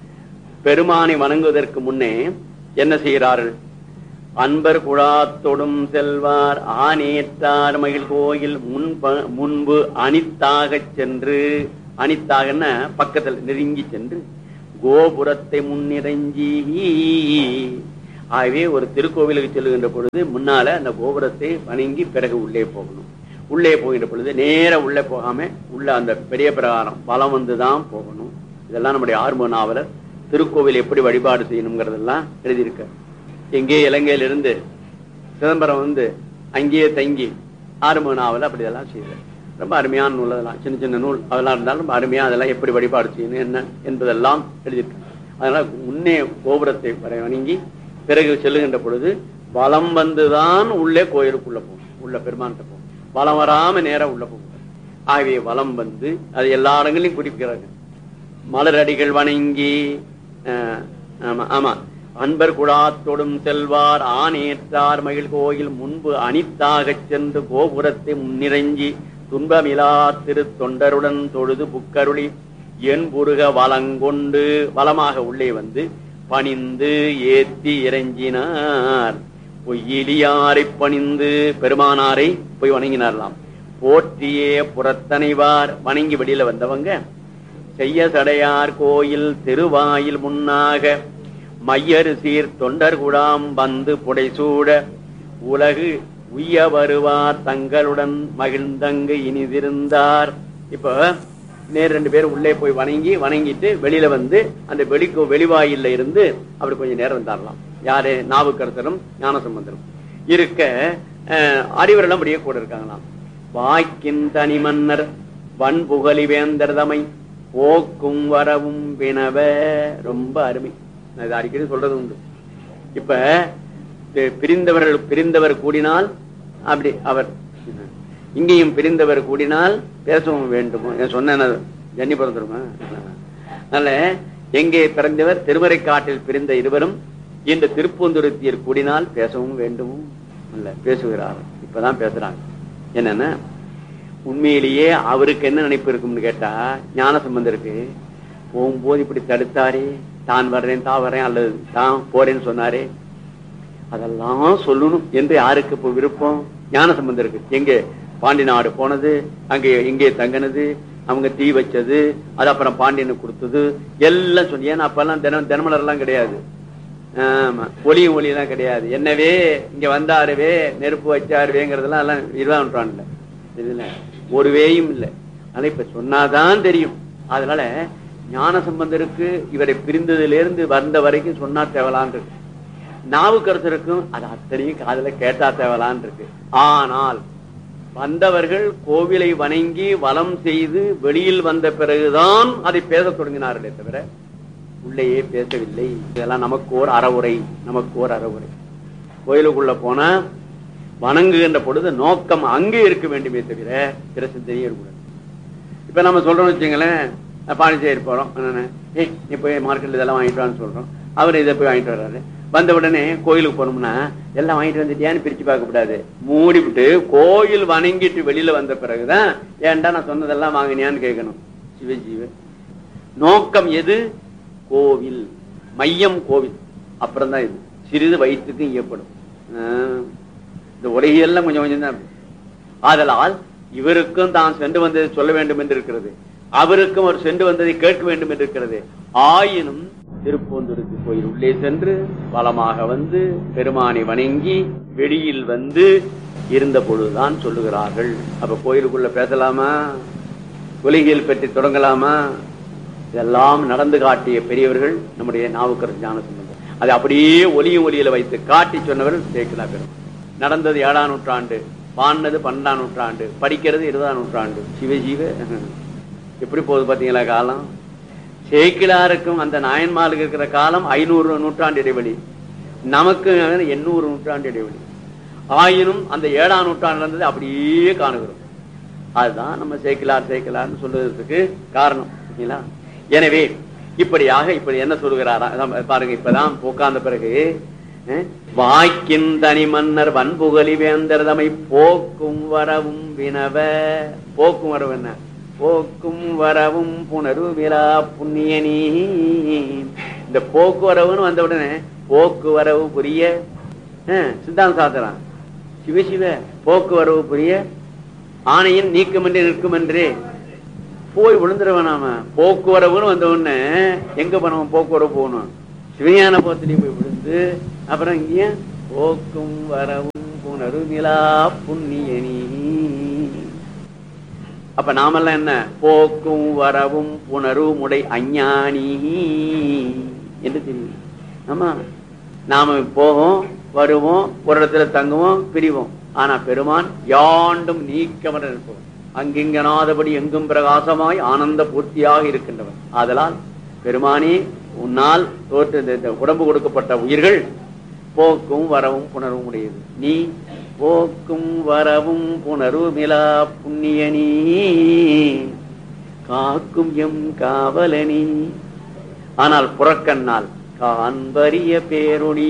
Speaker 3: பெருமானை வணங்குவதற்கு முன்னே என்ன செய்கிறார்கள் அன்பர் குழாத்தொடும் செல்வார் ஆனேற்றார் மகிழ் கோயில் முன்ப முன்பு அனித்தாகச் சென்று அனித்தாகன்னா பக்கத்தில் நெருங்கி சென்று கோபுரத்தை முன்னிறஞ்சி ஆகவே ஒரு திருக்கோவிலுக்கு செல்லுகின்ற பொழுது முன்னால அந்த கோபுரத்தை வணங்கி பிறகு உள்ளே போகணும் உள்ளே போகின்ற பொழுது நேர உள்ளே போகாம உள்ள அந்த பெரிய பிரகாரம் வலம் வந்துதான் போகணும் இதெல்லாம் நம்முடைய ஆர்வ நாவலர் திருக்கோவில் எப்படி வழிபாடு செய்யணுங்கிறதெல்லாம் எழுதியிருக்க எங்கே இலங்கையிலிருந்து சிதம்பரம் வந்து அங்கேயே தங்கி ஆரம்ப நாவல் அப்படி இதெல்லாம் செய்தார் ரொம்ப அருமையான நூல் அதெல்லாம் சின்ன சின்ன நூல் அதெல்லாம் இருந்தாலும் ரொம்ப அருமையா அதெல்லாம் எப்படி வழிபாடு செய்யணும் என்ன என்பதெல்லாம் எழுதியிருக்காங்க அதனால முன்னே கோபுரத்தை வரை வணங்கி பிறகு செல்லுகின்ற பொழுது வலம் வந்துதான் உள்ளே கோயிலுக்குள்ள போகும் உள்ள பெருமான்கிட்ட போகும் வலம் வராம நேரம் உள்ள போகும் ஆகவே வலம் வந்து அது எல்லா இடங்களையும் குறிப்பிக்கிறாங்க மலரடிகள் வணங்கி அஹ், ஆமா ஆமா அன்பர் குழாத்தொடும் செல்வார் ஆனேற்றார் மகிழ் கோயில் முன்பு அனித்தாகச் சென்று கோபுரத்தை முன்னிறங்கி துன்பமிலா திரு தொண்டருடன் தொழுது புக்கருளி என் புருக வலங்கொண்டு வலமாக உள்ளே வந்து பணிந்து ஏத்தி இறங்கினார் பொய்யிலியாரை பணிந்து பெருமானாரை போய் வணங்கினாரலாம் போற்றியே புறத்தனைவார் வணங்கி வெளியில வந்தவங்க செய்ய சடையார் கோயில் திருவாயில் முன்னாக மையரு சீர் தொண்டர் குடாம் வந்து புடைசூட உலகு உய்ய வருவார் தங்களுடன் மகிழ்ந்தங்கு இனிதிருந்தார் இப்ப நேர் ரெண்டு பேரும் உள்ளே போய் வணங்கி வணங்கிட்டு வெளியில வந்து அந்த வெளிக்கோ வெளிவாயில்ல இருந்து அப்படி கொஞ்சம் நேரம் இருந்தாரலாம் யாரு நாவுக்கரசரும் ஞானசம்பந்தரும் இருக்க அஹ், அறிவரெல்லாம் அப்படியே கூட இருக்காங்களாம் வாக்கின் தனி மன்னர் வன்புகலி வேந்தர் தமை போக்கும் வரவும் வினவ ரொம்ப அருமை நான் இதை அடிக்கடி சொல்றது உண்டு இப்ப பி- பிரிந்தவர்கள் பிரிந்தவர் கூடினால் அப்படி அவர் இங்கேயும் பிரிந்தவர் கூடினால் பேசவும் வேண்டுமோ நான் சொன்னேன் அது. ஜன்னி பிறந்துருமா அதனால எங்கே பிறந்தவர் திருமறை காட்டில் பிரிந்த இருவரும் இந்த திருப்பூந்துருத்தியர் கூடினால் பேசவும் வேண்டுமோ இல்ல பேசுகிறார் இப்பதான் பேசுறாங்க என்னன்னா உண்மையிலேயே அவருக்கு என்ன நினைப்பு இருக்கும்னு கேட்டா ஞான சம்பந்தருக்கு போகும்போது இப்படி தடுத்தாரே தான் வர்றேன் தான் வர்றேன் அல்லது தான் போறேன்னு சொன்னாரே அதெல்லாம் சொல்லணும் என்று யாருக்கு இப்போ விருப்பம் ஞான சம்பந்தருக்கு எங்க பாண்டி நாடு போனது அங்கே எங்கே தங்கினது அவங்க தீ வச்சது அது அப்புறம் பாண்டியனுக்கு கொடுத்தது எல்லாம் சொல்லி ஏன்னா அப்பெல்லாம் தினம் தினமலர் எல்லாம் கிடையாது ஆமா ஒளியும் ஒளியெல்லாம் கிடையாது என்னவே இங்க வந்தாருவே நெருப்பு வச்சாருவேங்கிறதெல்லாம் எல்லாம் இருபதாம் நூற்றாண்டுல இதுல ஒரு வேயும் இல்லை ஆனா இப்ப சொன்னாதான் தெரியும் அதனால ஞான சம்பந்தருக்கு இவரை பிரிந்ததுல இருந்து வந்த வரைக்கும் சொன்னா தேவலான் இருக்கு நாவுக்கரசருக்கும் அது அத்தனையும் காதுல கேட்டா தேவலான் இருக்கு ஆனால் வந்தவர்கள் கோவிலை வணங்கி வலம் செய்து வெளியில் வந்த பிறகுதான் அதை பேசத் தொடங்கினார்களே தவிர உள்ளேயே பேசவில்லை இதெல்லாம் நமக்கு ஓர் அறவுரை நமக்கு ஓர் அறவுரை கோயிலுக்குள்ள போனா வணங்குகின்ற பொழுது நோக்கம் அங்கே இருக்க வேண்டுமே தவிர பிற சிந்தனையே இருக்கக்கூடாது இப்ப நம்ம சொல்றோம் வச்சுங்களேன் பாண்டிச்சேரி போறோம் என்னன்னு ஏய் நீ போய் மார்க்கெட்ல இதெல்லாம் வாங்கிட்டு வான்னு சொல்றோம் அவர் இதை போய் வாங்கிட்டு வர்றாரு வந்த உடனே கோயிலுக்கு போனோம்னா எல்லாம் வாங்கிட்டு வந்துட்டியான்னு பிரிச்சு பார்க்க கூடாது மூடிவிட்டு கோயில் வணங்கிட்டு வெளியில வந்த பிறகுதான் ஏன்டா நான் சொன்னதெல்லாம் வாங்கினியான்னு கேட்கணும் சிவஜீவ நோக்கம் எது கோவில் மையம் கோவில் அப்புறம் தான் இது சிறிது வயிற்றுக்கும் ஏற்படும் ஆஹ் இந்த உலகியெல்லாம் கொஞ்சம் கொஞ்சம் தான் ஆதலால் இவருக்கும் தான் சென்று வந்ததை சொல்ல வேண்டும் என்று இருக்கிறது அவருக்கும் அவர் சென்று வந்ததை கேட்க வேண்டும் என்று இருக்கிறது ஆயினும் திருப்போந்துருக்கு கோயில் உள்ளே சென்று வளமாக வந்து பெருமானை வணங்கி வெளியில் வந்து இருந்த பொழுதுதான் சொல்லுகிறார்கள் அப்ப கோயிலுக்குள்ள பேசலாமா உலகியல் பற்றி தொடங்கலாமா இதெல்லாம் நடந்து காட்டிய பெரியவர்கள் நம்முடைய நாவுக்கரசு ஞான சம்பந்தம் அதை அப்படியே ஒலியும் ஒலியில வைத்து காட்டி சொன்னவர்கள் சேக்கிலா பெரும் நடந்தது ஏழாம் நூற்றாண்டு பாடினது பன்னெண்டாம் நூற்றாண்டு படிக்கிறது இருபதாம் நூற்றாண்டு சிவஜீவ எப்படி போகுது பாத்தீங்களா காலம் சேக்கிலாருக்கும் அந்த நாயன்மாருக்கு இருக்கிற காலம் ஐநூறு நூற்றாண்டு இடைவெளி நமக்கு எண்ணூறு நூற்றாண்டு இடைவெளி ஆயினும் அந்த ஏழாம் நூற்றாண்டு இருந்தது அப்படியே காணுகிறோம் அதுதான் நம்ம சேக்கிலார் சேக்கிலார்னு சொல்றதுக்கு காரணம் சரிங்களா எனவே இப்படியாக இப்படி என்ன சொல்லுகிறாரா அதான் பாருங்க இப்பதான் உட்கார்ந்த பிறகு அஹ், வாக்கின் தனி மன்னர் வன்புகலி வேந்தர் தமை போக்கும் வரவும் வினவ போக்கும் வரவு என்ன போக்கும் வரவும் புணர்வு விழா புண்ணியனி இந்த போக்குவரவுன்னு வந்த உடனே போக்குவரவு புரிய அஹ், சித்தாந்த சாத்திரம் சிவ சிவ போக்குவரவு புரிய ஆணையின் நீக்கமின்றி நிற்கும் என்றே போய் விழுந்துருவன் நாம போக்குவரவுன்னு வந்த உடனே எங்க பண்ணுவோம் போக்குவரவு போகணும் சிவஞான போத்திலையும் போய் விழுந்து அப்புறம் இங்க போக்கும் வரவும் புனருநிலா புண்ணியனி அப்ப நாமெல்லாம் என்ன போக்கும் வரவும் புணரும் உடை அஞ்ஞானி என்று தெரியும் ஆமா நாம போவோம் வருவோம் ஒரு இடத்துல தங்குவோம் பிரிவோம் ஆனா பெருமான் யாண்டும் நீக்கமர இருப்போம் அங்கிங்கனாதபடி எங்கும் பிரகாசமாய் ஆனந்த பூர்த்தியாக இருக்கின்றவன் ஆதலால் பெருமானே உன்னால் தோற்று இந்த- இந்த உடம்பு கொடுக்கப்பட்ட உயிர்கள் போக்கும் வரவும் புணர்வும் உடையது நீ போக்கும் வரவும் புணருமிலா புண்ணியனி காக்கும் எம் காவலனி ஆனால் புறக்கண்ணால் காண்பரிய பேரொளி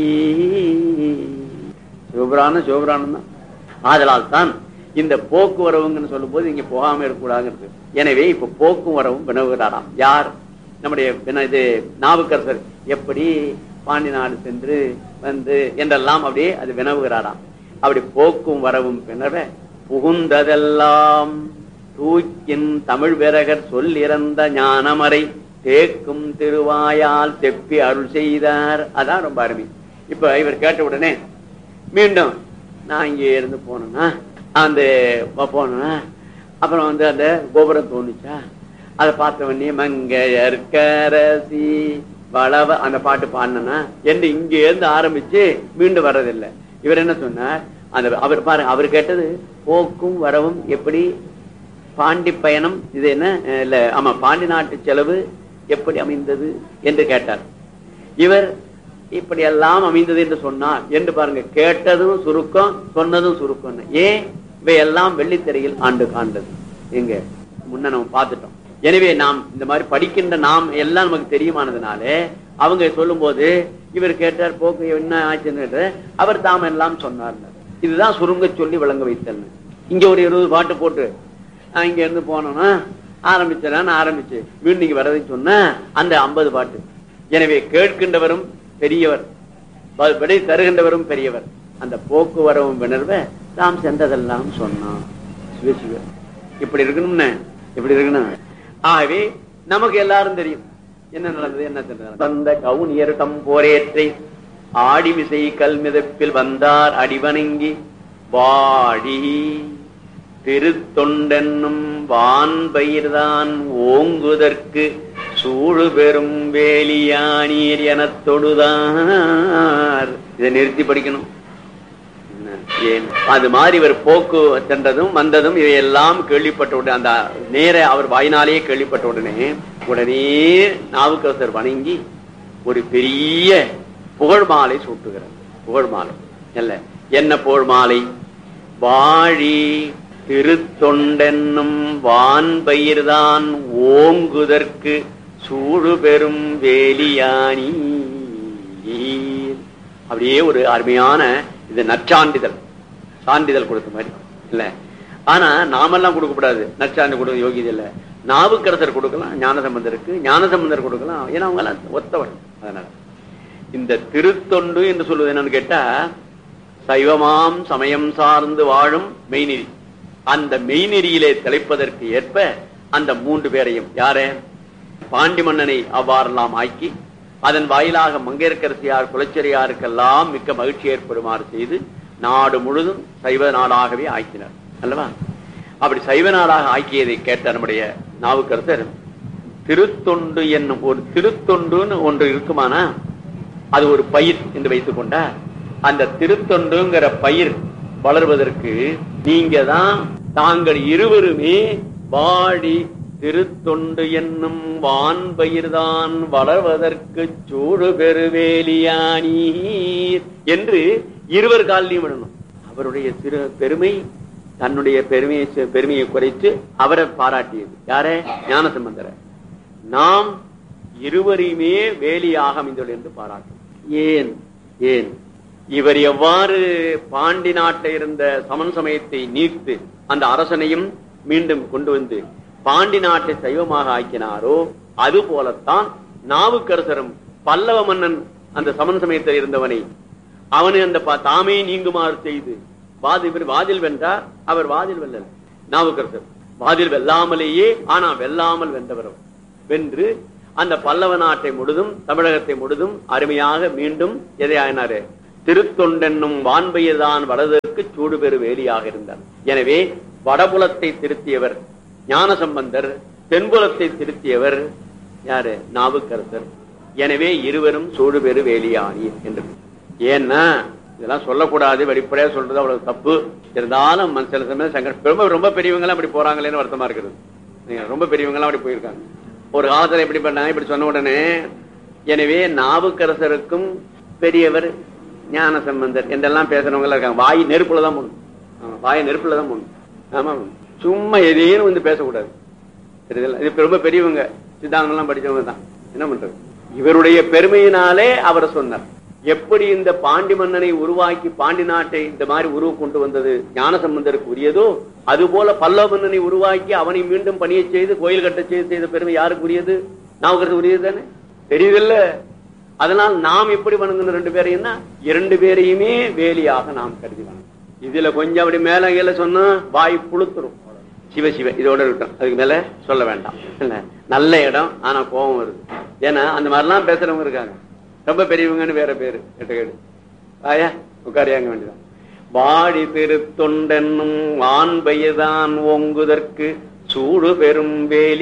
Speaker 3: சிவபுராணம் சிவபுராணம் தான் ஆதலால் தான் இந்த போக்குவரவுங்கன்னு சொல்லும் போது இங்க போகாம இருக்கக்கூடாதுங்கிறது எனவே இப்ப போக்கும் வரவும் வினவுகிறாராம் யார் நம்முடைய வின- இது நாவுக்கரசர் எப்படி பாண்டி நாடு சென்று வந்து என்றெல்லாம் அப்படியே அது வினவுகிறாராம் அப்படி போக்கும் வரவும் பின்னர புகுந்ததெல்லாம் தூக்கின் தமிழ் விரகர் சொல்லிறந்த ஞானமறை தேக்கும் திருவாயால் தெப்பி அருள் செய்தார் அதான் ரொம்ப அருமை இப்ப இவர் கேட்ட உடனே மீண்டும் நான் இங்கே இருந்து போனேன்னா அந்த போனேன்னா அப்புறம் வந்து அந்த கோபுரம் தோணுச்சா அதை பார்த்த உடனே மங்கையர்கரசி வளவ அந்த பாட்டு பாடினா என்று இங்க இருந்து ஆரம்பிச்சு மீண்டும் வர்றதில்லை இவர் என்ன சொன்னார் அந்த அவர் பாருங்க அவர் கேட்டது போக்கும் வரவும் எப்படி பாண்டி பயணம் இது என்ன அஹ் இல்ல ஆமா பாண்டி நாட்டு செலவு எப்படி அமைந்தது என்று கேட்டார் இவர் இப்படி எல்லாம் அமைந்தது என்று சொன்னார் என்று பாருங்க கேட்டதும் சுருக்கம் சொன்னதும் சுருக்கம் ஏன் இவையெல்லாம் வெள்ளித்திரையில் ஆண்டு காண்டது எங்க முன்ன நம்ம பார்த்துட்டோம் எனவே நாம் இந்த மாதிரி படிக்கின்ற நாம் எல்லாம் நமக்கு தெரியுமானதுனாலே அவங்க சொல்லும் போது இவர் கேட்டார் போக்கு என்ன ஆச்சுன்னு கேட்டார். அவர் தாம் எல்லாம் சொன்னார் இதுதான் சுருங்க சொல்லி விளங்க வைத்தல் இங்க ஒரு இருபது பாட்டு போட்டு நான் இங்க இருந்து போனோம்னா ஆரம்பிச்சேன் ஆரம்பிச்சு மீண்டும் நீங்க வரதுன்னு சொன்ன அந்த ஐம்பது பாட்டு எனவே கேட்கின்றவரும் பெரியவர் ப- விடை தருகின்றவரும் பெரியவர் அந்த போக்குவரவும் விணர்வ தாம் சென்றதெல்லாம் சொன்னான் சிவ சிவ. இப்படி இருக்கணும்னு இப்படி இருக்கணும் ஆகவே நமக்கு எல்லாரும் தெரியும் என்ன நடந்தது என்ன நடந்தது வந்த கவுனியருடம் போரேற்றை ஆடிமிசை கல்மிதப்பில் வந்தார் அடிவணங்கி வாடி திருத்தொண்டென்னும் வான்பயிர்தான் ஓங்குதற்கு சூடு பெரும் வேலியானீர் எனத் தொடுதார் இதை நிறுத்தி படிக்கணும் என்ன? ஏன் அது மாதிரி இவர் போக்கு சென்றதும் வந்ததும் இதையெல்லாம் கேள்விப்பட்ட உடனே அந்த நேர அவர் வாயினாலேயே கேள்விப்பட்ட உடனே உடனே நாவுக்கரசர் வணங்கி ஒரு பெரிய புகழ் மாலை சூட்டுகிறார் புகழ் மாலை இல்ல என்ன புகழ் மாலை வாழி திருத்தொண்டென்னும் வான்பயிர்தான் ஓங்குதற்கு சூடு பெரும் வேலியானி அப்படியே ஒரு அருமையான இது நற்சான்றிதழ் சான்றிதழ் கொடுத்த மாதிரி இல்ல ஆனா நாமெல்லாம் கொடுக்கக்கூடாது நற்சான்று கொடுக்க யோகியது இல்ல நாவுக்கரசர் கொடுக்கலாம் ஞானசம்பந்தருக்கு ஞானசம்பந்தர் கொடுக்கலாம் ஏன்னா அவங்க எல்லாம் ஒத்தவர் அதனால இந்த திருத்தொண்டு என்று சொல்வது என்னன்னு கேட்டா சைவமாம் சமயம் சார்ந்து வாழும் மெய்நெறி அந்த மெய்நெறியிலே திளைப்பதற்கு ஏற்ப அந்த மூன்று பேரையும் யாரே பாண்டி மன்னனை அவ்வாறெல்லாம் ஆக்கி அதன் வாயிலாக மங்கையர்க்கரசியார் குலச்சரியாருக்கெல்லாம் மிக்க மகிழ்ச்சி ஏற்படுமாறு செய்து நாடு முழுதும் சைவ நாடாகவே ஆக்கினார் அல்லவா அப்படி சைவ நாடாக ஆக்கியதை கேட்ட நம்முடைய நாவுக்கரசர் திருத்தொண்டு என்னும் ஒரு திருத்தொண்டுன்னு ஒன்று இருக்குமானா அது ஒரு பயிர் என்று வைத்துக் கொண்டார் அந்த திருத்தொண்டுங்கிற பயிர் வளர்வதற்கு நீங்க தான் தாங்கள் இருவருமே வாடி திருத்தொண்டு என்னும் வான் பயிர்தான் வளர்வதற்கு சூடு பெருவேலியானீர் என்று இருவர் காலிலையும் விடணும் அவருடைய திரு பெருமை தன்னுடைய பெருமையை பெருமையை குறைத்து அவரை பாராட்டியது யாரே ஞானசம்பந்தரை நாம் இருவரையுமே வேலியாக அமைந்துள்ள என்று பாராட்டும் ஏன் ஏன் இவர் எவ்வாறு பாண்டி நாட்டில் இருந்த சமன் சமயத்தை நீர்த்து அந்த அரசனையும் மீண்டும் கொண்டு வந்து பாண்டி நாட்டை சைவமாக ஆக்கினாரோ அது போலத்தான் நாவுக்கரசரும் பல்லவ மன்னன் அந்த சமன் சமயத்தில் இருந்தவனை அவனை அந்த பா- தாமே நீங்குமாறு செய்து வாதி இவர் வாதில் வென்றார் அவர் வாதில் வெல்லல் நாவுக்கரசர் வாதில் வெல்லாமலேயே ஆனா வெல்லாமல் வென்றவர் வென்று அந்த பல்லவ நாட்டை முழுதும் தமிழகத்தை முழுதும் அருமையாக மீண்டும் எதை ஆயினாரு திருத்தொண்டென்னும் வான்பையதான் வடதற்கு சூடுபெரு வேலியாக இருந்தார் எனவே வடபுலத்தை திருத்தியவர் ஞானசம்பந்தர் தென்புலத்தை திருத்தியவர் யாரு நாவுக்கரசர் எனவே இருவரும் சூடுபெரு வேலியானி என்று ஏன்னா இதெல்லாம் சொல்லக்கூடாது வெளிப்படையா சொல்றது அவ்வளவு தப்பு இருந்தாலும் மன- சில சமயம் சங்கடம் ரொம்ப ரொம்ப பெரியவங்க எல்லாம் இப்படி போறாங்களேன்னு வருத்தமா இருக்குது நீங்க ரொம்ப பெரியவங்க எல்லாம் அப்படி போயிருக்காங்க ஒரு காலத்துல எப்படி பண்ணாங்க இப்படி சொன்ன உடனே எனவே நாவுக்கரசருக்கும் பெரியவர் ஞான சம்பந்தர் என்றெல்லாம் பேசுறவங்க எல்லாம் இருக்காங்க வாய் நெருப்புல தான் போடணும் ஆமா, வாய் நெருப்புல தான் போடணும் ஆமா சும்மா எதையும் வந்து பேசக்கூடாது தெரியுதுல்ல? இது இப்ப ரொம்ப பெரியவங்க சித்தாந்தம் எல்லாம் படிச்சவங்க தான் என்ன பண்றது இவருடைய பெருமையினாலே அவர் சொன்னார் எப்படி இந்த பாண்டி மன்னனை உருவாக்கி பாண்டி நாட்டை இந்த மாதிரி உருவ கொண்டு வந்தது ஞானசம்பந்தருக்கு உரியதோ அது போல பல்லவ மன்னனை உருவாக்கி அவனை மீண்டும் பணியை செய்து கோயில் கட்ட செய்து செய்த பெருமை யாருக்கு உரியது நாவுக்கிறது உரியது தானே தெரியுதில்ல அதனால் நாம் எப்படி வணங்கணும் ரெண்டு பேரையும்னா இரண்டு பேரையுமே வேலியாக நாம் கருதி வணங்கணும் இதுல கொஞ்சம் அப்படி மேல கீழ சொன்னா வாய் புழுத்துரும் சிவ சிவ இதோட இருக்கட்டும் அதுக்கு மேல சொல்ல வேண்டாம் இல்ல நல்ல இடம் ஆனா கோபம் வருது ஏன்னா அந்த மாதிரிலாம் பேசுறவங்க இருக்காங்க ரொம்ப பெரியவங்கன்னு வேற பேரு கேட்டு கேடு ஆயா உட்காரியாங்க வேண்டியதான் வாடி திருத்தொண்டென்னும் வான்பயதான் ஓங்குதற்கு சூடு பெரும்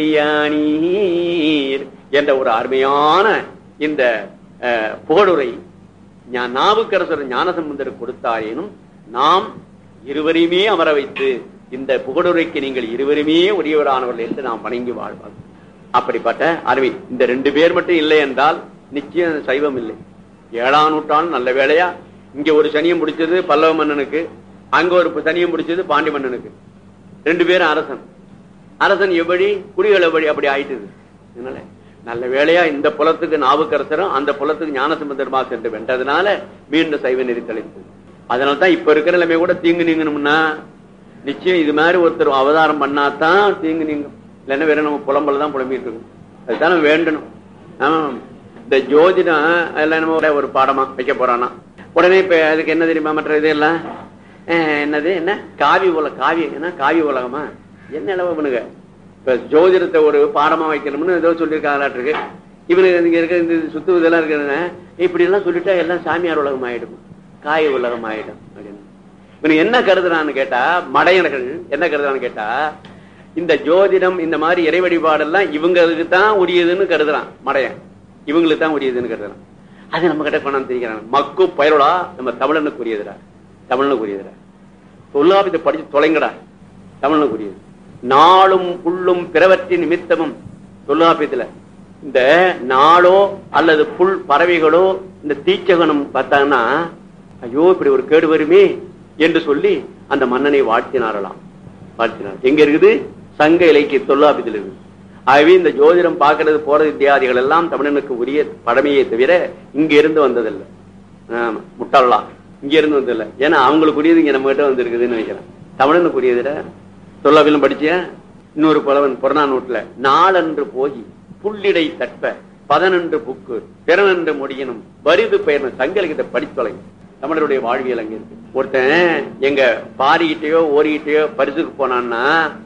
Speaker 3: வேலியானீர் என்ற ஒரு அருமையான இந்த அஹ், புகழுரை ஞா- நாவுக்கரசர் ஞானசம்பந்தர் கொடுத்தாரேனும் நாம் இருவரையுமே அமர வைத்து இந்த புகழுரைக்கு நீங்கள் இருவருமே உரியவரானவர்கள் என்று நாம் வணங்கி வாழ்வார் அப்படிப்பட்ட அருமை இந்த ரெண்டு பேர் மட்டும் இல்லை என்றால் நிச்சயம் சைவம் இல்லை ஏழாம் நூற்றாண்டு நல்ல வேளையா இங்க ஒரு சனியம் பிடிச்சது பல்லவ மன்னனுக்கு அங்க ஒரு சனியம் பிடிச்சது பாண்டி மன்னனுக்கு ரெண்டு பேரும் அரசன் அரசன் எப்படி குடிகள் எப்படி அப்படி ஆயிட்டுது அதனால நல்ல வேளையா இந்த புலத்துக்கு நாவுக்கரசரும் அந்த புலத்துக்கு ஞானசம்பந்தர்மா சென்று வென்றதுனால மீண்டும் சைவ நெறி தெளித்தது அதனால தான் இப்ப இருக்கிற நிலைமை கூட தீங்கு நீங்கணும்னா நிச்சயம் இது மாதிரி ஒருத்தர் அவதாரம் பண்ணாதான் தீங்கு நீங்கும் இல்லைன்னா வேற நம்ம புலம்பல தான் புலம்பிட்டு இருக்கோம் அதுதான் நம்ம வேண்டணும் ஆமா இந்த ஜோதிடம் அதெல்லாம் நம்ம ஒரு பாடமா வைக்க போறானா உடனே இப்ப அதுக்கு என்ன தெரியுமா மற்ற இதெல்லாம் அஹ், என்னது என்ன காவி உலக காவி என்ன காவி உலகமா என்ன அளவு பண்ணுங்க இப்ப ஜோதிடத்தை ஒரு பாடமா வைக்கணும்னு ஏதோ சொல்லியிருக்காங்களாட்டிருக்கு இவனுக்கு இங்க இருக்க இந்த சுத்து இதெல்லாம் இருக்கிறது இப்படி எல்லாம் சொல்லிட்டா எல்லாம் சாமியார் உலகம் ஆயிடும் காய் உலகம் ஆயிடும் அப்படின்னு இவனுக்கு என்ன கருதுறான்னு கேட்டா மடையர்கள் என்ன கருதுறான்னு கேட்டா இந்த ஜோதிடம் இந்த மாதிரி இறை வழிபாடெல்லாம் இவங்களுக்கு தான் உரியதுன்னு கருதுறான் மடையன் இவங்களுக்கு தான் உரியதுன்னு கருதுறான் அது நம்ம கிட்ட கொண்டாந்து தெரிவிக்கிறான் மக்கு பயலோடா நம்ம தமிழனுக்கு உரியதுடா தமிழனுக்கு உரியதுடா தொல்லாபித்தை படிச்சு தொலைங்கடா தமிழனுக்கு உரியது நாளும் புல்லும் பிறவற்றி நிமித்தமும் தொல்லாபியத்துல இந்த நாளோ அல்லது புல் பறவைகளோ இந்த தீச்சகனம் பார்த்தாங்கன்னா ஐயோ இப்படி ஒரு கேடு வருமே என்று சொல்லி அந்த மன்னனை வாழ்த்தினாரலாம் வாழ்த்தினார் எங்க இருக்குது சங்க இலக்கிய தொல்லாபியத்தில் இருக்குது ஆகவே இந்த ஜோதிடம் பார்க்கிறது போறது இத்தியாதிகள் எல்லாம் தமிழனுக்கு உரிய பழமையை தவிர இங்க இருந்து வந்ததில்லை ஆமா முட்டாளா இங்க இருந்து வந்ததில்லை ஏன்னா அவங்களுக்கு உரியது இங்க நம்ம கிட்ட வந்திருக்குதுன்னு நினைக்கிறேன் தமிழனுக்கு உரியதுல தொல்லாவிலும் படிச்சிய இன்னொரு புலவன் புறநானூட்டுல நாளன்று போகி புள்ளிடை தட்ப பதனன்று புக்கு திறனன்று முடியணும் வரிது பெயர்னு சங்கலிகத்தை படித்தொலைங்க தமிழருடைய வாழ்வியல் அங்க இருக்கு ஒருத்தன் எங்க பாரிக்கிட்டயோ ஓரிக்கிட்டயோ பரிசுக்கு போனான்னா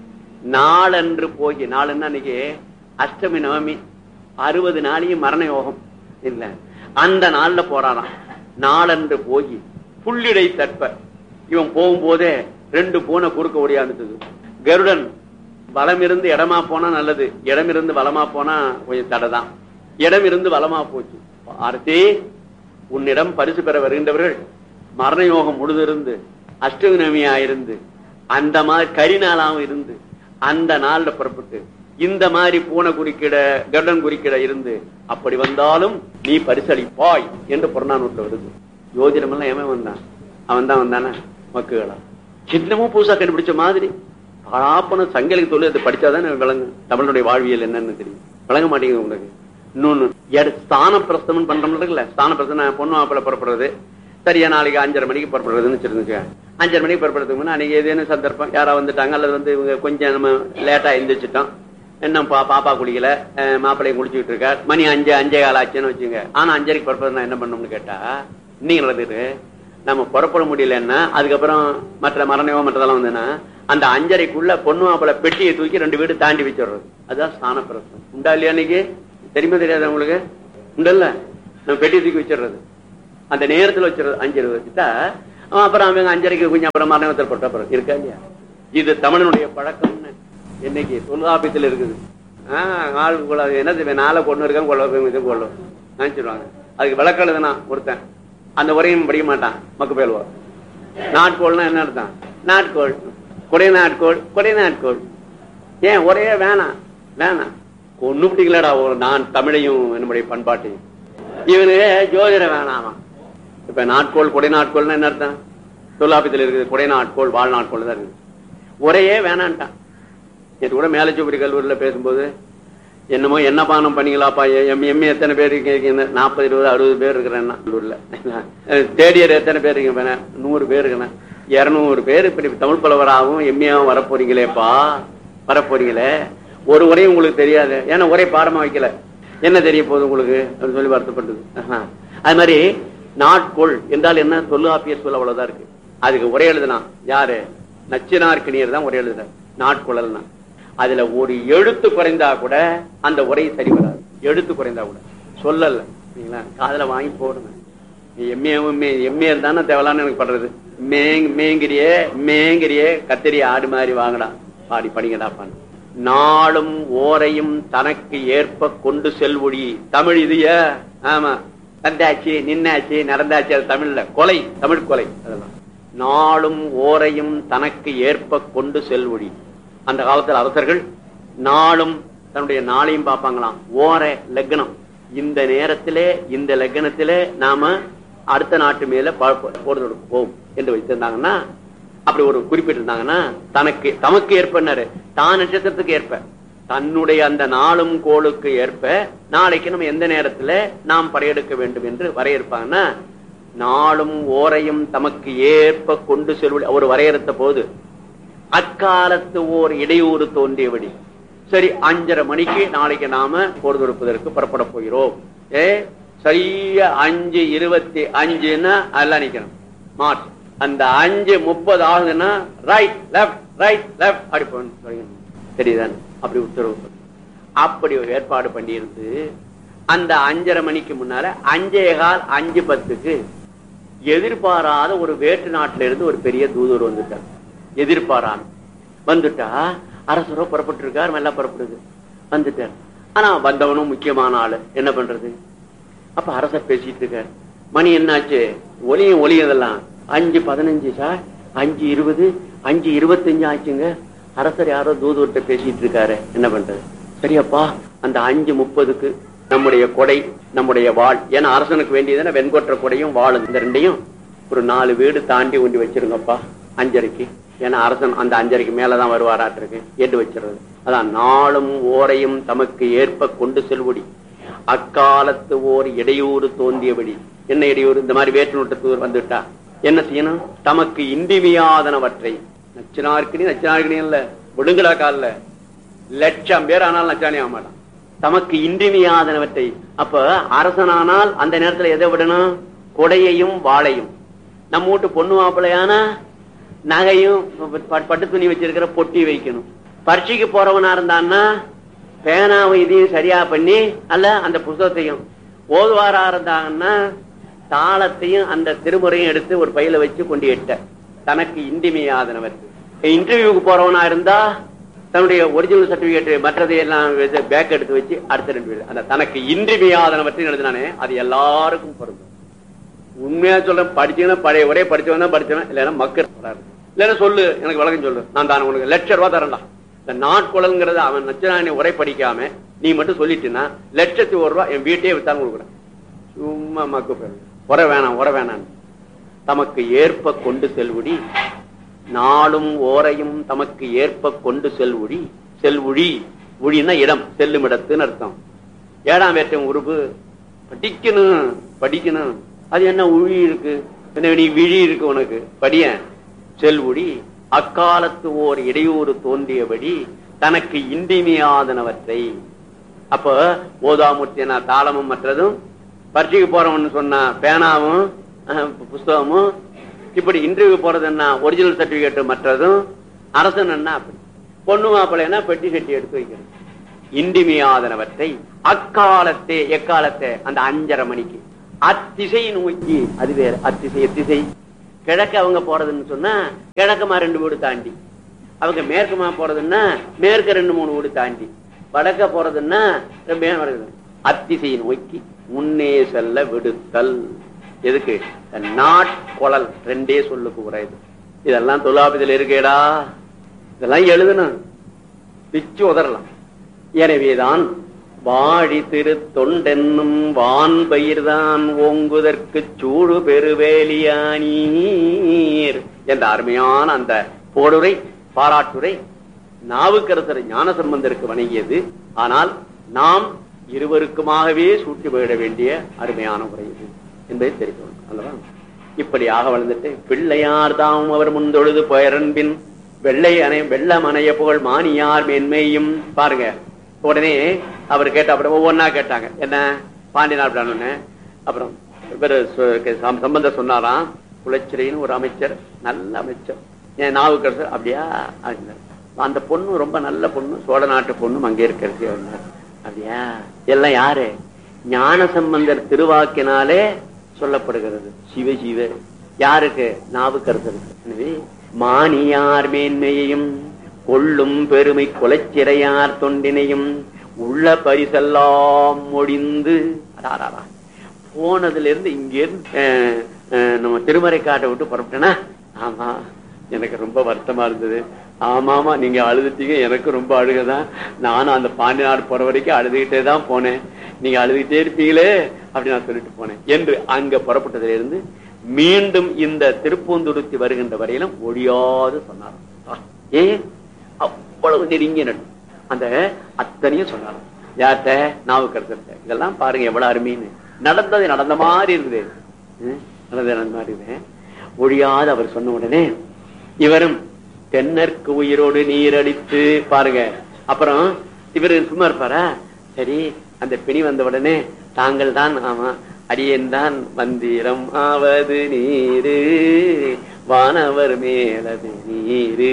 Speaker 3: நாளன்று போகி நாளுன்னா அன்னைக்கு அஷ்டமி நவமி அறுபது நாளையும் மரண யோகம் இல்ல அந்த நாள்ல போறாராம் நாளன்று போகி புள்ளிடை தட்ப இவன் போகும்போதே ரெண்டு பூனை குறுக்க ஓடியாந்துது கருடன் வலம் இருந்து இடமா போனா நல்லது இடம் இருந்து வலமா போனா கொஞ்சம் தடைதான் இடம் இருந்து வலமா போச்சு ஆர்த்தி உன்னிடம் பரிசு பெற வருகின்றவர்கள் மரண யோகம் முழுதிருந்து அஷ்டவினமியா இருந்து அந்த மாதிரி கரிநாளாவும் இருந்து அந்த நாள்ல புறப்பட்டு இந்த மாதிரி பூனை குறிக்கிட கருடன் குறிக்கிட இருந்து அப்படி வந்தாலும் நீ பரிசளிப்பாய் என்று புறநானூற்று வருது ஜோதிடம் எல்லாம் எவன் வந்தான் அவன் தான் வந்தானா மக்குகளா சின்னமும் புதுசா கண்டுபிடிச்ச மாதிரி ஆப்பன சங்கலிக்கு சொல்லி அதை படிச்சாதான் விளங்கு தமிழனுடைய வாழ்வியல் என்னன்னு தெரியும் விளங்க மாட்டேங்குது உங்களுக்கு இன்னொன்னு எட- ஸ்தான பிரஸ்தமன் பண்றோம்ல ஸ்தான பிரஸ்தம் பொண்ணு மாப்பிள்ள புறப்படுறது சரியா நாளைக்கு அஞ்சரை மணிக்கு புறப்படுறதுன்னு வச்சிருந்துச்சு அஞ்சரை மணிக்கு புறப்படுறதுக்கு முன்னாடி அன்னைக்கு ஏதேனும் சந்தர்ப்பம் யாரா வந்துட்டாங்க அல்லது வந்து இவங்க கொஞ்சம் நம்ம லேட்டா எந்திரிச்சிட்டோம் என்ன பா பாப்பா குளிக்கல அஹ் மாப்பிள்ளையும் குளிச்சுட்டு இருக்கார் மணி அஞ்சு அஞ்சே கால ஆச்சுன்னு வச்சுங்க ஆனா அஞ்சரைக்கு புறப்படுறது நான் என்ன பண்ணணும்னு கேட்டா இன்னைக்கு நடந்துட்டு நம்ம புறப்பட முடியலன்னா அதுக்கப்புறம் மற்ற மரணமோ மற்றதெல்லாம் வந்ததுன்னா அந்த அஞ்சரைக்குள்ள பொண்ணு மாப்பிள பெட்டியை தூக்கி ரெண்டு வீடு தாண்டி வச்சிடுறது அதுதான் ஸ்தான பிரசனம் உண்டா இல்லையா இன்னைக்கு தெரியுமா தெரியாது உங்களுக்கு உண்டல்ல நம்ம பெட்டியை தூக்கி வச்சிடுறது அந்த நேரத்துல வச்சிருது அஞ்சரை வச்சுட்டா அவன் அப்புறம் அவங்க அஞ்சரைக்கு கொஞ்சம் அப்புறம் மரணத்தில் போட்ட அப்புறம் இருக்கா இல்லையா இது தமிழனுடைய பழக்கம்னு என்னைக்கு தொல்காப்பியத்தில் இருக்குது ஆஹ் ஆள் கொள்ள என்னது நாளை கொண்டு இருக்கான் கொள்ள இது கொள்ளும் நினைச்சிருவாங்க அதுக்கு விளக்கம் எழுதுனா ஒருத்தன் அந்த உரையும் படிக்க மாட்டான் மக்கு பேலுவா நாட்கோள்னா என்ன அர்த்தம் நாட்கோள் கொடை நாட்கோள் கொடை நாட்கோள் ஏன் ஒரே வேணாம் வேணாம் ஒண்ணு பிடிக்கலடா ஒரு நான் தமிழையும் என்னுடைய பண்பாட்டையும் இவனு ஜோதிடம் வேணாமா இப்ப நாட்கோள் கொடை நாட்கோள்னா என்ன அர்த்தம் தொல்லாபத்தில் இருக்குது கொடை நாட்கோள் வாழ் நாட்கோள் தான் இருக்குது ஒரையே வேணான்ட்டான் நேற்று கூட மேலச்சூப்பரி கல்லூரியில பேசும்போது என்னமோ என்ன பானம் பண்ணீங்களாப்பா எம் எம்ஏ எத்தனை பேர் இருக்கீங்க நாற்பது இருபது அறுபது பேர் இருக்கிறேன் கல்லூரில் தேர்ட் இயர் எத்தனை பேர் இருக்கீங்க நூறு பேர் இருக்கிறேன் இருநூறு பேர் இப்படி தமிழ் புலவராகவும் எம்ஏவும் வரப்போறீங்களேப்பா வரப்போறீங்களே ஒரு உரையும் உங்களுக்கு தெரியாது ஏன்னா ஒரே பாடமா வைக்கல என்ன தெரிய போகுது உங்களுக்கு அப்படின்னு சொல்லி வருத்தப்பட்டது ஆஹா. அது மாதிரி நாட்கொள் என்றால் என்ன தொல்லாப்பிய சொல் அவ்வளவுதான் இருக்கு அதுக்கு உரை எழுதுனா யாரு நச்சினார்க்கினியர் தான் உரை எழுதுனார் நாட்குழல்னா அதுல ஒரு எழுத்து குறைந்தா கூட அந்த உரை சரி வராது எழுத்து குறைந்தா கூட சொல்லல சரிங்களா காதுல வாங்கி போடுங்க நீ எம்ஏ எம்ஏ தானே தேவலான்னு எனக்கு படுறது மேங் மேங்கிரியே மேங்கிரியே கத்திரி ஆடு மாதிரி வாங்கடா பாடி படிங்கடா பண்ணு நாளும் ஓரையும் தனக்கு ஏற்ப கொண்டு செல்வொழி தமிழ் இதுய ஆமா வந்தாச்சு நின்னாச்சு நடந்தாச்சு அது தமிழ்ல கொலை தமிழ் கொலை அதெல்லாம் நாளும் ஓரையும் தனக்கு ஏற்ப கொண்டு செல்வொழி அந்த காலத்தில் அரசர்கள் நாளும் தன்னுடைய நாளையும் பார்ப்பாங்களாம் ஓர லக்னம் இந்த நேரத்திலே இந்த லக்னத்திலே நாம அடுத்த நாட்டு மேல போறது போவோம் என்று வைத்திருந்தாங்கன்னா அப்படி ஒரு குறிப்பிட்டிருந்தாங்கன்னா தனக்கு தமக்கு ஏற்பனாரு தான் நட்சத்திரத்துக்கு ஏற்ப தன்னுடைய அந்த நாளும் கோளுக்கு ஏற்ப நாளைக்கு நம்ம எந்த நேரத்துல நாம் படையெடுக்க வேண்டும் என்று வரையறுப்பாங்கன்னா நாளும் ஓரையும் தமக்கு ஏற்ப கொண்டு செல்வ ஒரு வரையறுத்த போது அக்காலத்து ஓர் இடையூறு தோன்றியபடி சரி அஞ்சரை மணிக்கு நாளைக்கு நாம போர் தொடுப்பதற்கு புறப்பட போகிறோம் ஏ சரியா அஞ்சு இருபத்தி அஞ்சுன்னா அதெல்லாம் நிக்கணும் மார்ச் அந்த அஞ்சு முப்பது ஆகுதுன்னா ரைட் லெப்ட் ரைட் லெப்ட் அப்படி போகணும் தெரியுதானே அப்படி உத்தரவு அப்படி ஒரு ஏற்பாடு பண்ணியிருந்து அந்த அஞ்சரை மணிக்கு முன்னால அஞ்சே கால் அஞ்சு பத்துக்கு எதிர்பாராத ஒரு வேற்று நாட்டில இருந்து ஒரு பெரிய தூதர் வந்துட்டார் எதிர்பாராம வந்துட்டா அரசரோ புறப்பட்டு இருக்கார் நல்லா புறப்படுது வந்துட்டார் ஆனா வந்தவனும் முக்கியமான ஆளு என்ன பண்றது அப்ப அரசர் பேசிட்டு இருக்கார் மணி என்னாச்சு ஒலியும் ஒலியதெல்லாம் அஞ்சு பதினஞ்சு சார் அஞ்சு இருபது அஞ்சு இருபத்தஞ்சு ஆச்சுங்க அரசர் யாரோ தூதுவர்கிட்ட பேசிட்டு இருக்காரு என்ன பண்றது சரியாப்பா அந்த அஞ்சு முப்பதுக்கு நம்முடைய கொடை நம்முடைய வாழ் ஏன்னா அரசனுக்கு வேண்டியதுன்னா வெண்கொற்ற கொடையும் வாள் இந்த ரெண்டையும் ஒரு நாலு வீடு தாண்டி கொண்டு வச்சிருங்கப்பா அஞ்சரைக்கு ஏன்னா அரசன் அந்த அஞ்சரைக்கு மேலதான் வருவாராட்டிருக்கு என்று வச்சிருது அதான் நாளும் ஓரையும் தமக்கு ஏற்ப கொண்டு செல்வடி அக்காலத்து ஓர் இடையூறு தோன்றியபடி என்ன இடையூறு இந்த மாதிரி வேற்று நோட்டத்தூர் வந்துட்டா என்ன செய்யணும் தமக்கு இன்றிமையாதனவற்றை நச்சினார்க்கினி நச்சினார்க்கினி இல்ல விடுங்கடா காலில் லட்சம் பேர் ஆனால் நச்சானி ஆக மாட்டான் தமக்கு இன்றிமையாதனவற்றை அப்ப அரசனானால் அந்த நேரத்துல எதை விடணும் கொடையையும் வாழையும் நம்ம வீட்டு பொண்ணு மாப்பிள்ளையானா நகையும் பட்டு துணி வச்சிருக்கிற பொட்டி வைக்கணும் பரீட்சைக்கு போறவனா இருந்தான்னா பேனாவும் இதையும் சரியா பண்ணி அல்ல அந்த புத்தகத்தையும் ஓதுவாரா இருந்தாங்கன்னா தாளத்தையும் அந்த திருமுறையும் எடுத்து ஒரு பையில வச்சு கொண்டு எட்ட தனக்கு இன்றிமையாதனவர் இன்டர்வியூக்கு போறவனா இருந்தா தன்னுடைய ஒரிஜினல் சர்டிபிகேட் மற்றதை எல்லாம் பேக் எடுத்து வச்சு அடுத்த ரெண்டு பேர் அந்த தனக்கு இன்றிமையாதனவற்றை எழுதினானே அது எல்லாருக்கும் பொருந்தும் உண்மையா சொல்றேன் படிச்சீங்கன்னா பழைய ஒரே படிச்சவன் தான் படிச்சவன் இல்லைன்னா மக்கள் இல்லைன்னா சொல்லு எனக்கு விளக்கம் சொல்லு நான் தான் உனக்கு லட்ச ரூபா தரேன்டா இந்த நாட்குழல்ங்கிறது அவன் நச்சனானி உரை படிக்காம நீ மட்டும் சொல்லிட்டுனா லட்சத்தி ஒரு ரூபா என் வீட்டையே வித்தாலும் கொடுக்குறேன் சும்மா மக்கு பேரு உர வேணாம் உர வேணாம் தமக்கு ஏற்ப கொண்டு செல்வுடி நாளும் ஓரையும் தமக்கு ஏற்ப கொண்டு செல்வுடி செல்வுழி உழின்னா இடம் செல்லும் இடத்துன்னு அர்த்தம் ஏழாம் வேற்றம் உறுப்பு படிக்கணும் படிக்கணும் அது என்ன உழி இருக்கு என்ன நீ விழி இருக்கு உனக்கு படிய செல்வுடி அக்காலத்து ஓர் இடையூறு தோன்றியபடி தனக்கு இன்றிமையாதனவற்றை அப்ப ஓதாமூர்த்தினா தாளமும் மற்றதும் பரீட்சைக்கு போறவன் சொன்னா பேனாவும் புஸ்தகமும் இப்படி இன்டர்வியூ போறது என்ன ஒரிஜினல் சர்டிபிகேட் மற்றதும் அரசன்னா அப்படி பொண்ணு மாப்பிள்ளைன்னா பெட்டி செட்டி எடுத்து வைக்கணும் இன்றிமையாதனவற்றை அக்காலத்தே எக்காலத்தை அந்த அஞ்சரை மணிக்கு அத்திசை நோக்கி அது வேற அத்திசை எத்திசை கிழக்கு அவங்க போறதுன்னு சொன்னா கிழக்குமா ரெண்டு வீடு தாண்டி அவங்க மேற்குமா போறதுன்னா மேற்கு ரெண்டு மூணு வீடு தாண்டி வடக்க போறதுன்னா ரொம்ப வருது அத்திசை நோக்கி முன்னே செல்ல விடுத்தல் எதுக்கு நாட் குழல் ரெண்டே சொல்லுக்கு உரையுது இதெல்லாம் தொல்லாபத்தில் இருக்கேடா இதெல்லாம் எழுதணும் பிச்சு உதறலாம் எனவேதான் வாழி திரு தொண்டென்னும் வான் பயிர்தான் ஓங்குதற்கு சூடு பெருவேலியானீர் என்ற அருமையான அந்த போடுரை பாராட்டுரை நாவுக்கரசர் ஞான சம்பந்தருக்கு வணங்கியது ஆனால் நாம் இருவருக்குமாகவே சூட்டி போயிட வேண்டிய அருமையான உரை இது என்பதை தெரிவிக்கணும் அல்லவா இப்படியாக வளர்ந்துட்டு பிள்ளையார் தாம் அவர் முந்தொழுது பெயரன்பின் வெள்ளை அணை வெள்ளம் அணைய புகழ் மானியார் மேன்மையும் பாருங்க உடனே அவர் கேட்ட அப்புறம் ஒவ்வொன்னா கேட்டாங்க என்ன பாண்டியனார் பிரானு அப்புறம் இவர் சம்பந்தர் சொன்னாராம் குலச்சிறைன்னு ஒரு அமைச்சர் நல்ல அமைச்சர் என் நாவுக்கரசர் அப்படியா அப்படின்னாரு. அந்த பொண்ணு ரொம்ப நல்ல பொண்ணு சோழ நாட்டு பொண்ணும் அங்கே இருக்கிறது அப்படின்னாரு. அப்படியா எல்லாம் யாரு ஞான சம்பந்தர் திருவாக்கினாலே சொல்லப்படுகிறது சிவ சிவ யாருக்கு நாவுக்கரசருக்கு எனவே மானியார் மேன்மையையும் கொள்ளும் பெருமை குலச்சிறையார் தொண்டினையும் உள்ள பரிசெல்லாம் முடிந்து அடாராடா. போனதுல இருந்து இங்க இருந்து அஹ், அஹ், நம்ம திருமறை காட்டை விட்டு புறப்பட்டேனா ஆமா எனக்கு ரொம்ப வருத்தமா இருந்தது ஆமாமா நீங்க அழுதுட்டீங்க எனக்கு ரொம்ப அழுகதான் நானும் அந்த பாண்டியநாடு போற வரைக்கும் அழுதுகிட்டே தான் போனேன் நீங்க அழுதுகிட்டே இருப்பீங்களே அப்படி நான் சொல்லிட்டு போனேன் என்று அங்க புறப்பட்டதுல இருந்து மீண்டும் இந்த திருப்பூந்துருத்தி வருகின்ற வரையிலும் ஒழியாது சொன்னாராம் ஆ, ஏன் அவ்வளவு நெருங்கிய நட்பு அந்த அத்தனையும் சொன்னாராம் யார்கிட்ட நாவுக்கரசர்கிட்ட இதெல்லாம் பாருங்க எவ்வளவு அருமைன்னு நடந்தது நடந்த மாதிரி இருக்குது ம், நடந்தது நடந்த மாதிரி இருக்குது ஒழியாது அவர் சொன்ன உடனே இவரும் தென்னற்கு உயிரோடு நீரடித்து பாருங்க அப்புறம் இவரு சும்மா இருப்பாரா சரி அந்த பிணி வந்த உடனே தாங்கள் தான் ஆமா அடியேன் தான் மந்திரம் ஆவது நீரு வானவர் மேலது நீரு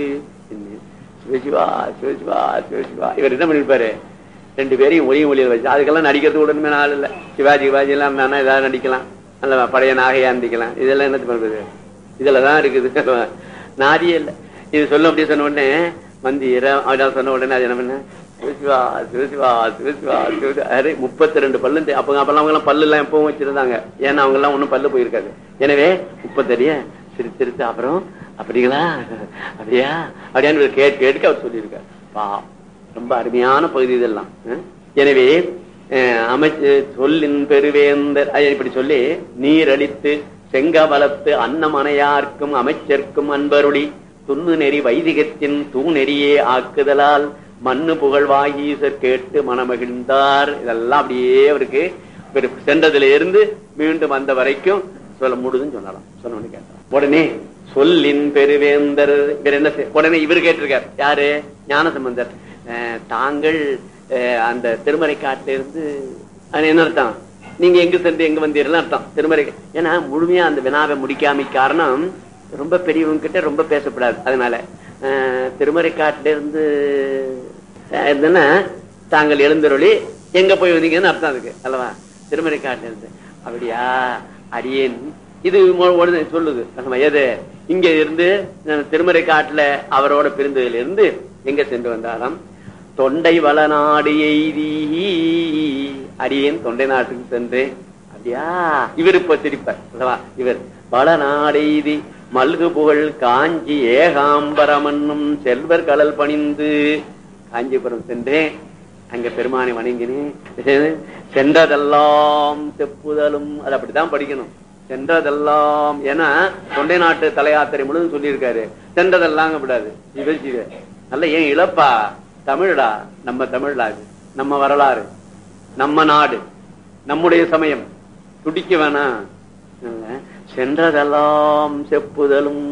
Speaker 3: சிவசிவா சிவசிவா சிவசிவா இவர் என்ன பண்ணிருப்பாரு ரெண்டு பேரையும் ஒளியும் ஒளியில் வச்சு அதுக்கெல்லாம் நடிக்கிறது உடனே நாள் இல்ல சிவாஜி சிவாஜி எல்லாம் வேணா ஏதாவது நடிக்கலாம் நல்ல பழைய நாகையா நடிக்கலாம் இதெல்லாம் என்னத்து பண்றது இதுலதான் இருக்குது நாதியே இல்ல இது சொல்ல அப்படியே சொன்ன உடனே மந்திரம் அவரால் சொன்ன உடனே அது என்ன பண்ண சிவசிவா சிவசிவா சிவசிவா சிவசிவா அரே முப்பத்தி ரெண்டு பல்லு தே- அப்ப அப்பெல்லாம் அவங்க எல்லாம் பல்லு எல்லாம் எப்பவும் வச்சிருந்தாங்க ஏன்னா அவங்க எல்லாம் ஒண்ணும் பல்லு போயிருக்காது எனவே முப்பத்தடிய சிரி சிரித்து அப்புறம் அப்படிங்களா அப்படியா அப்படியான்னு இவர் கேட்டு கேட்டு அவர் சொல்லியிருக்காரு பா ரொம்ப அருமையான பகுதி இதெல்லாம் அஹ். எனவே அஹ், அமைச்சு சொல்லின் பெருவேந்தர் அஹ், இப்படி சொல்லி நீர் அடித்து செங்கவலத்து அன்னமனையார்க்கும் அமைச்சர்க்கும் அன்பருளி துண்ணு நெறி வைதிகத்தின் தூணெறியே ஆக்குதலால் மண்ணு புகழ் வாகீசர் கேட்டு மனமகிழ்ந்தார் இதெல்லாம் அப்படியே அவருக்கு இவர் சென்றதுல இருந்து மீண்டும் வந்த வரைக்கும் சொல்ல முடியுதுன்னு சொன்னாராம் சொன்ன கேட்டார் உடனே சொல்லின் பெருவேந்தர் இவர் என்ன செய்- உடனே இவர் கேட்டிருக்கார் யாரு ஞானசம்பந்தர் அஹ், தாங்கள் அஹ், அந்த திருமறை காட்டில இருந்து அது என்ன அர்த்தம் நீங்க எங்க சென்று எங்க வந்தீர்கள் அர்த்தம் திருமறை ஏன்னா முழுமையா அந்த வினாவை முடிக்காம காரணம் ரொம்ப பெரியவங்க கிட்ட ரொம்ப பேசக்கூடாது அதனால அஹ், திருமறை காட்டில இருந்து அஹ், இருந்ததுன்னா தாங்கள் எழுந்தருளி எங்க போய் வந்தீங்கன்னு அர்த்தம் அதுக்கு அல்லவா திருமறை காட்டில இருந்து அப்படியா அடியேன் இது மொ- உடனே சொல்லுது நம்ம எது இங்க இருந்து அஹ், திருமறை காட்டுல அவரோட பிரிந்ததுல இருந்து எங்க சென்று வந்தாராம் தொண்டை வளநாடு எய்தி அடியேன் தொண்டை நாட்டுக்கு சென்றேன் அப்படியா இவர் இப்ப சிரிப்பார் அல்லவா இவர் வளநாடு எய்தி மல்கு புகழ் காஞ்சி ஏகாம்பரமன்னும் செல்வர் கடல் பணிந்து காஞ்சிபுரம் சென்றேன் அங்க பெருமானை வணங்கினேன் சென்றதெல்லாம் செப்புதலும் அது அப்படித்தான் படிக்கணும் சென்றதெல்லாம் ஏன்னா தொண்டை நாட்டு தலையாத்திரை முழுவதும் சொல்லியிருக்காரு சென்றதெல்லாம் விடாது சிவ சிவ நல்ல ஏன் இழப்பா தமிழடா நம்ம தமிழ்டா இது நம்ம வரலாறு நம்ம நாடு நம்முடைய சமயம் துடிக்க வேணாம் சென்றதெல்லாம் செப்புதலும்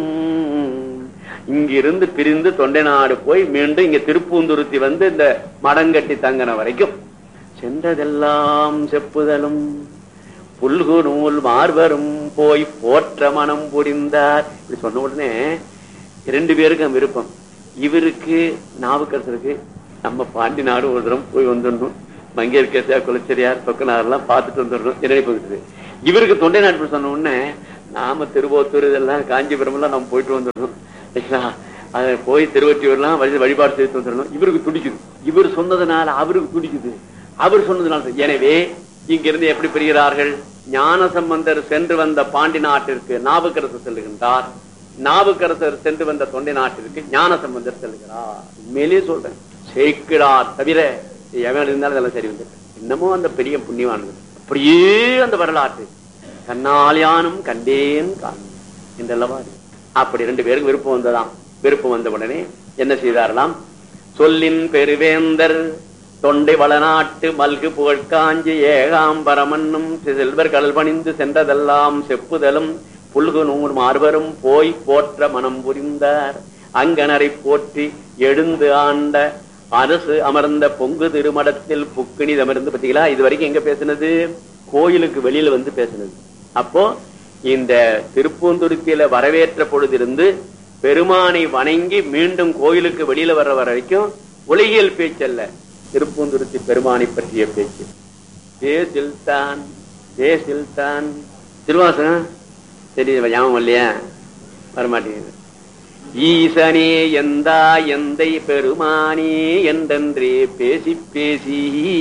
Speaker 3: இங்கிருந்து பிரிந்து தொண்டை நாடு போய் மீண்டும் இங்க திருப்பூந்துருத்தி வந்து இந்த மடங்கட்டி தங்கின வரைக்கும் சென்றதெல்லாம் செப்புதலும் புல்கு நூல் மார்பரும் போய் போற்ற மனம் புரிந்தார் இப்படி சொன்ன உடனே ரெண்டு பேருக்கும் விருப்பம் இவருக்கு நாவுக்கரசருக்கு நம்ம பாண்டி நாடு ஒரு தரம் போய் வந்துடணும் மங்கேற்கேசா குலச்சரியார் பக்கனார் எல்லாம் பார்த்துட்டு வந்துடணும் நினைப்பு இருக்குது இவருக்கு தொண்டை நாட்டு சொன்ன உடனே நாம திருவோத்தூர் இதெல்லாம் காஞ்சிபுரம் எல்லாம் நம்ம போயிட்டு வந்துடணும் சரிங்களா அதை போய் திருவற்றியூர்லாம் வழி வழிபாடு செய்து வந்துடணும் இவருக்கு துடிக்குது இவர் சொன்னதுனால அவருக்கு துடிக்குது அவர் சொன்னதுனால எனவே இங்கிருந்து எப்படி பெறுகிறார்கள் ஞான சம்பந்தர் சென்று வந்த பாண்டி நாட்டிற்கு நாவுக்கரசர் செல்லுகின்றார் நாவுக்கரசர் சென்று வந்த தொண்டை நாட்டிற்கு ஞான சம்பந்தர் செல்கிறார் உண்மையிலேயே சொல்றேன் சேர்க்கிறார் தவிர எவன் இருந்தாலும் அதெல்லாம் சரி வந்து இன்னமும் அந்த பெரிய புண்ணியவானது அப்படியே அந்த வரலாற்று கண்ணாலியானும் கண்டேன் காணும் என்றல்லவா இருக்கு. அப்படி ரெண்டு பேருக்கு விருப்பம் வந்ததாம் விருப்பம் வந்த உடனே என்ன செய்தாரலாம் சொல்லின் பெருவேந்தர் தொண்டை வளநாட்டு மல்கு புகழ்காஞ்சி ஏகாம்பரமன்னும் செல்வர் கடல் பணிந்து சென்றதெல்லாம் செப்புதலும் புல்கு நூறு மார்பரும் போய் போற்ற மனம் புரிந்தார் அங்கனரை போற்றி எழுந்து ஆண்ட அரசு அமர்ந்த பொங்கு திருமடத்தில் புக்கினி அமர்ந்து பாத்தீங்களா இது வரைக்கும் எங்க பேசுனது கோயிலுக்கு வெளியில வந்து பேசுனது அப்போ இந்த திருப்பூந்துருத்தியில வரவேற்ற பொழுதிருந்து பெருமானை வணங்கி மீண்டும் கோயிலுக்கு வெளியில வர்ற வரைக்கும் ஒளியியல் பேச்சல்ல திருப்பூந்துருத்தி பெருமானை பற்றிய பேச்சு தேசில் தான் தேசில் தான் திருவாசகம் சரி ஞாபகம் இல்லையா வரமாட்டேங்குது ஈசனே எந்தா எந்தை பெருமானே என்றென்றே பேசி பேசி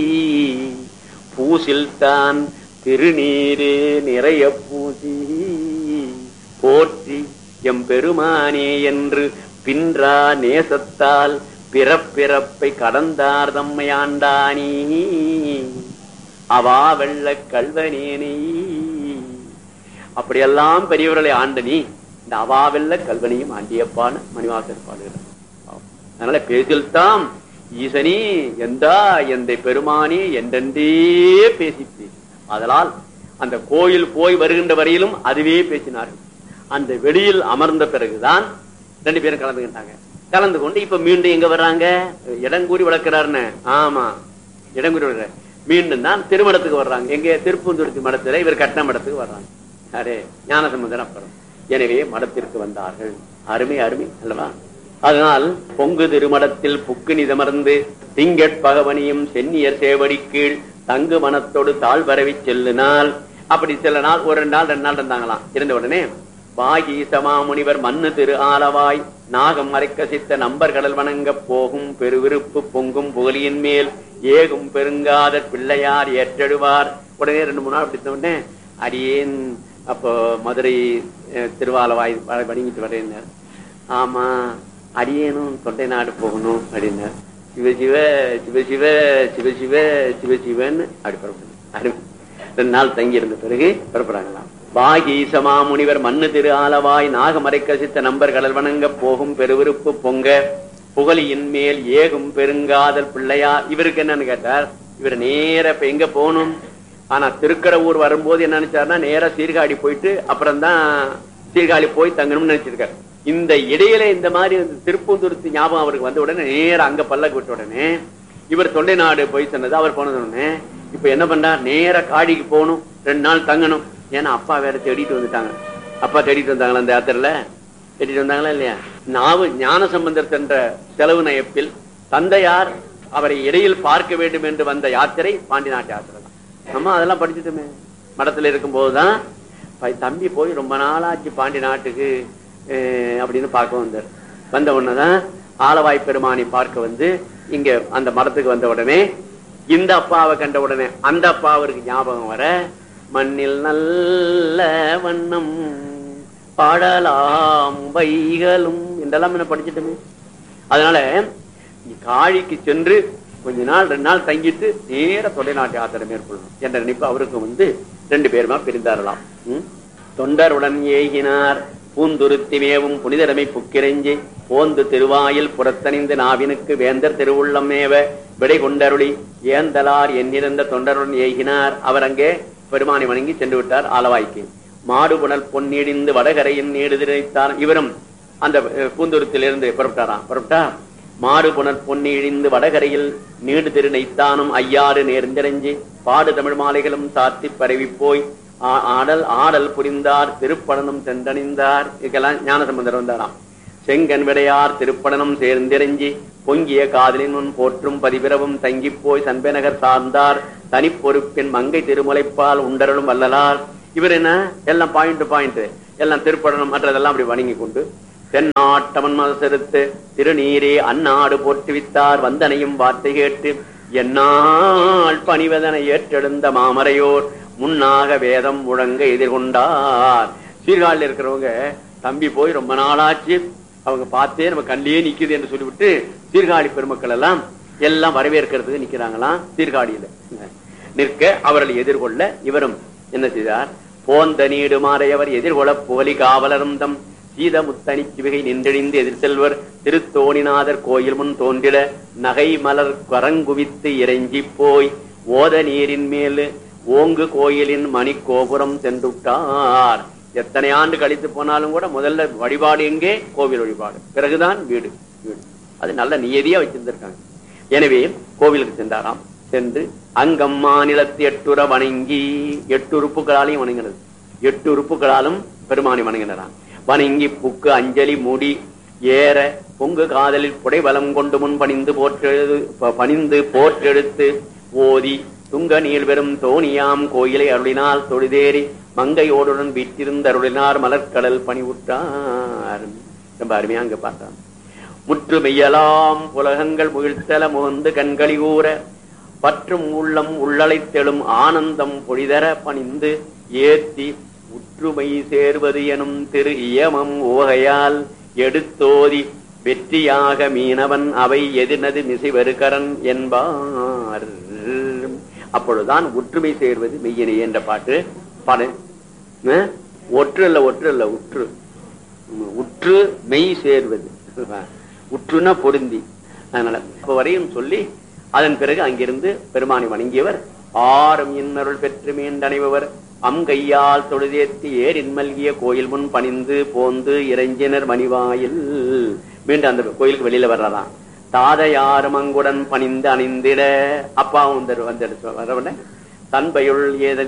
Speaker 3: பூசில் தான் திருநீரே நிறைய பூசி போற்றி எம் பெருமானே என்று பின்றா நேசத்தால் பிறப்பிறப்பை கடந்தார் தம்மையாண்டானே அவா வெள்ள கல்வனேனே அப்படியெல்லாம் பெரியவர்களை ஆண்ட நீ இந்த அவாவெல்ல கல்வனையும் ஆண்டியப்பான்னு மணிவாசர் பாடுகிறார் அதனால பேசில் தாம் ஈசனி எந்தா எந்த பெருமானி என்றென்றே பேசி பேசி அதனால் அந்த கோயில் போய் வருகின்ற வரையிலும் அதுவே பேசினார்கள் அந்த வெளியில் அமர்ந்த பிறகுதான் ரெண்டு பேரும் கலந்துக்கிட்டாங்க கலந்து கொண்டு இப்ப மீண்டும் எங்க வர்றாங்க இடங்கூறி வளர்க்கிறாருன்னு ஆமா இடங்கூறி வளர்க்கிற மீண்டும் தான் திருமணத்துக்கு வர்றாங்க எங்க திருப்பூந்துருத்தி மடத்துல இவர் கட்டின மடத்துக்கு வர்றாங்க அரே ஞானசம்பந்தன் அப்புறம் எனவே மடத்திற்கு வந்தார்கள் அருமை அருமை அல்லவா அதனால் பொங்கு திருமடத்தில் புக்கு நிதமர்ந்து திங்கட் பகவனியும் சென்னியர் சேவடி கீழ் தங்கு மனத்தோடு தாழ் பரவி செல்லினால் அப்படி சில நாள் ஒரு ரெண்டு நாள் ரெண்டு நாள் இருந்தாங்களாம் இருந்த உடனே பாகி சமாமுனிவர் மண்ணு திரு ஆலவாய் நாகம் மறைக்கசித்த நம்பர் கடல் வணங்க போகும் பெருவிருப்பு பொங்கும் புகழியின் மேல் ஏகும் பெருங்காத பிள்ளையார் ஏற்றெடுவார் உடனே ரெண்டு மூணு நாள் அப்படி இருந்த உடனே அடியேன் அப்போ மதுரை அஹ், திருவாலவாய் வ- வணங்கிட்டு வரேன் ஆமா அடியேனும் தொண்டை நாடு போகணும் அப்படின்னார் சிவசிவ சிவசிவ சிவசிவ சிவசிவன்னு அப்படி புறப்படு அருமை ரெண்டு நாள் தங்கி இருந்த பிறகு புறப்படுறாங்களாம் பாகீசமா முனிவர் மண்ணு திரு ஆலவாய் நாகமரை கசித்த நம்பர் கடல் வணங்க போகும் பெருவிருப்பு பொங்க புகழியின் மேல் ஏகும் பெருங்காதல் பிள்ளையார் இவருக்கு என்னன்னு கேட்டார் இவர் நேர இப்ப எங்க போகணும் ஆனா திருக்கடவூர் வரும்போது என்ன நினைச்சாருன்னா நேரா சீர்காழி போயிட்டு அப்புறம் தான் சீர்காழி போய் தங்கணும்னு நினைச்சிருக்காரு இந்த இடையில இந்த மாதிரி இந்த திருப்பூந்துருத்தி ஞாபகம் அவருக்கு வந்த உடனே நேரா அங்க பல்லக்கு விட்ட உடனே இவர் தொண்டை நாடு போய் சொன்னது அவர் போனது உடனே இப்ப என்ன பண்றார் நேரா காடிக்கு போகணும் ரெண்டு நாள் தங்கணும் ஏன்னா அப்பா வேற தேடிட்டு வந்துட்டாங்க அப்பா தேடிட்டு வந்தாங்களா அந்த யாத்திரையில தேடிட்டு வந்தாங்களா இல்லையா நாவு ஞான சம்பந்தர் சென்ற செலவு நயப்பில் தந்தையார் அவரை இடையில் பார்க்க வேண்டும் என்று வந்த யாத்திரை பாண்டி நாட்டு யாத்திரை தான் அம்மா அதெல்லாம் படிச்சுட்டுமே மடத்துல இருக்கும் போதுதான் பை- தம்பி போய் ரொம்ப நாளாச்சு பாண்டி நாட்டுக்கு அஹ், அப்படின்னு பார்க்க வந்தார் வந்த உடனேதான் ஆலவாய் பெருமானை பார்க்க வந்து இங்க அந்த மடத்துக்கு வந்த உடனே இந்த அப்பாவை கண்ட உடனே அந்த அப்பா அவருக்கு ஞாபகம் வர மண்ணில் நல்ல வண்ணம் பாடலாம் வைகளும் என்றெல்லாம் என்ன படிச்சுட்டுமே அதனால நீ காழிக்கு சென்று கொஞ்ச நாள் ரெண்டு நாள் தங்கிட்டு நேர தொண்டை நாட்டு யாத்திரை மேற்கொள்ளணும் என்ற நினைப்பு அவருக்கு வந்து ரெண்டு பேருமா பிரிந்தாரலாம் ம்? தொண்டருடன் ஏகினார் பூந்துருத்தி மேவும் புனிதரமை புக்கிரஞ்சி போந்து திருவாயில் புறத்தணிந்து நாவினுக்கு வேந்தர் திருவுள்ளம் மேவ விடை கொண்டருளி ஏந்தலார் எண்ணிருந்த தொண்டருடன் ஏகினார் அவர் அங்கே பெருமானை வணங்கி சென்று விட்டார் ஆலவாய்க்கு மாடுபுணல் பொன்னிடிந்து வடகரையின் நீடு திரைத்தார் இவரும் அந்த அஹ், பூந்துருத்திலிருந்து புறப்பட்டாராம் புறப்பட்டா மாறுபுணர் பொன்னி இழிந்து வடகரையில் நீடு திரு நெய்த்தானும் ஐயாறு நேர்ந்தடைஞ்சி பாடு தமிழ் மாலைகளும் சாத்தி பரவி போய் ஆ- ஆடல் ஆடல் புரிந்தார் திருப்படனும் சென்றணிந்தார் இதுக்கெல்லாம் ஞான சம்பந்தர் வந்தாராம் செங்கன் விடையார் திருப்படனம் சேர்ந்திரஞ்சி பொங்கிய காதலின் முன் போற்றும் பதிபிறவும் தங்கிப் போய் சண்பெனகர் சார்ந்தார் தனிப்பொறுப்பின் மங்கை திருமுலைப்பால் உண்டரலும் வல்லலார் இவர் என்ன எல்லாம் பாயிண்ட் பாயிண்ட் எல்லாம் திருப்படனம் மற்றதெல்லாம் அப்படி வணங்கி கொண்டு தென்னாட்டமன் செலுத்து திருநீரே அந்நாடு போற்றுவித்தார் வந்தனையும் வார்த்தை கேட்டு என்னால் பணிவதனை ஏற்றெழுந்த மாமரையோர் முன்னாக வேதம் முழங்க எதிர்கொண்டார் சீர்காழில் இருக்கிறவங்க தம்பி போய் ரொம்ப நாளாச்சு அவங்க பார்த்தே நம்ம கண்ணிலே நிக்குது என்று சொல்லிவிட்டு சீர்காழி பெருமக்கள் எல்லாம் எல்லாம் வரவேற்கிறதுக்கு நிக்கிறாங்களாம் சீர்காழியில நிற்க அவர்களை எதிர்கொள்ள இவரும் என்ன செய்தார் போந்த நீடு மாறையவர் எதிர்கொள்ள புகழி காவலரும் தம் சீத முத்தனி சிவகை நின்றெழிந்து எதிர் செல்வர் திருத்தோணிநாதர் கோயில் முன் தோன்றிட நகை மலர் கரங்குவித்து இறைஞ்சி போய் ஓத நீரின் மேல் ஓங்கு கோயிலின் மணி கோபுரம் சென்றுட்டார் எத்தனை ஆண்டு கழித்து போனாலும் கூட முதல்ல வழிபாடு எங்கே கோவில் வழிபாடு பிறகுதான் வீடு வீடு அது நல்ல நியதியா வச்சிருந்திருக்காங்க எனவே கோவிலுக்கு சென்றாராம் சென்று அங்கம் மாநிலத்து எட்டுற வணங்கி எட்டு உறுப்புகளாலையும் வணங்கினது எட்டு உறுப்புகளாலும் பெருமானை வணங்கினாராம் வணங்கி புக்கு அஞ்சலி முடி ஏற பொங்கு காதலில் புடைவலம் கொண்டு முன் பணிந்து போற்றெழு ப- பணிந்து போற்றெடுத்து ஓதி துங்க நீள் வெறும் தோணியாம் கோயிலை அருளினால் தொழுதேறி மங்கையோடுடன் வீற்றிருந்த அருளினார் மலர்க்கடல் பணிவுற்றார் ரொம்ப அருமையா அங்க பார்த்தான் முற்று மெய்யலாம் புலகங்கள் முகிழ்த்தல முகந்து கண்களி கூற பற்றும் உள்ளம் உள்ளழைத்தெழும் ஆனந்தம் பொழிதர பணிந்து ஏத்தி உற்றுமை சேர்வது எனும் திரு இயமம் ஓகையால் எடுத்தோதி வெற்றியாக மீனவன் அவை எதிர்னது மிசைவருகரன் என்பார் அப்பொழுதுதான் ஒற்றுமை சேர்வது மெய்யனே என்ற பாட்டு பாடு அஹ்? ஒற்று அல்ல ஒற்று அல்ல உற்று உம், உற்று மெய் சேர்வது உற்றுனா பொருந்தி அதனால இப்ப வரையும் சொல்லி அதன் பிறகு அங்கிருந்து பெருமானை வணங்கியவர் ஆறும் இன்னருள் பெற்று மீண்டணைபவர் அம் கையால் தொழுதேத்தி ஏரின் மல்கிய கோயில் முன் பணிந்து போந்து இறைஞ்சினர் மணிவாயில் மீண்டும் அந்த கோயிலுக்கு வெளியில வர்றாராம் தாதையாரும் அங்குடன் பணிந்து அணிந்திட அப்பாவும் வந்து வந்து வரவன தன்பையுள்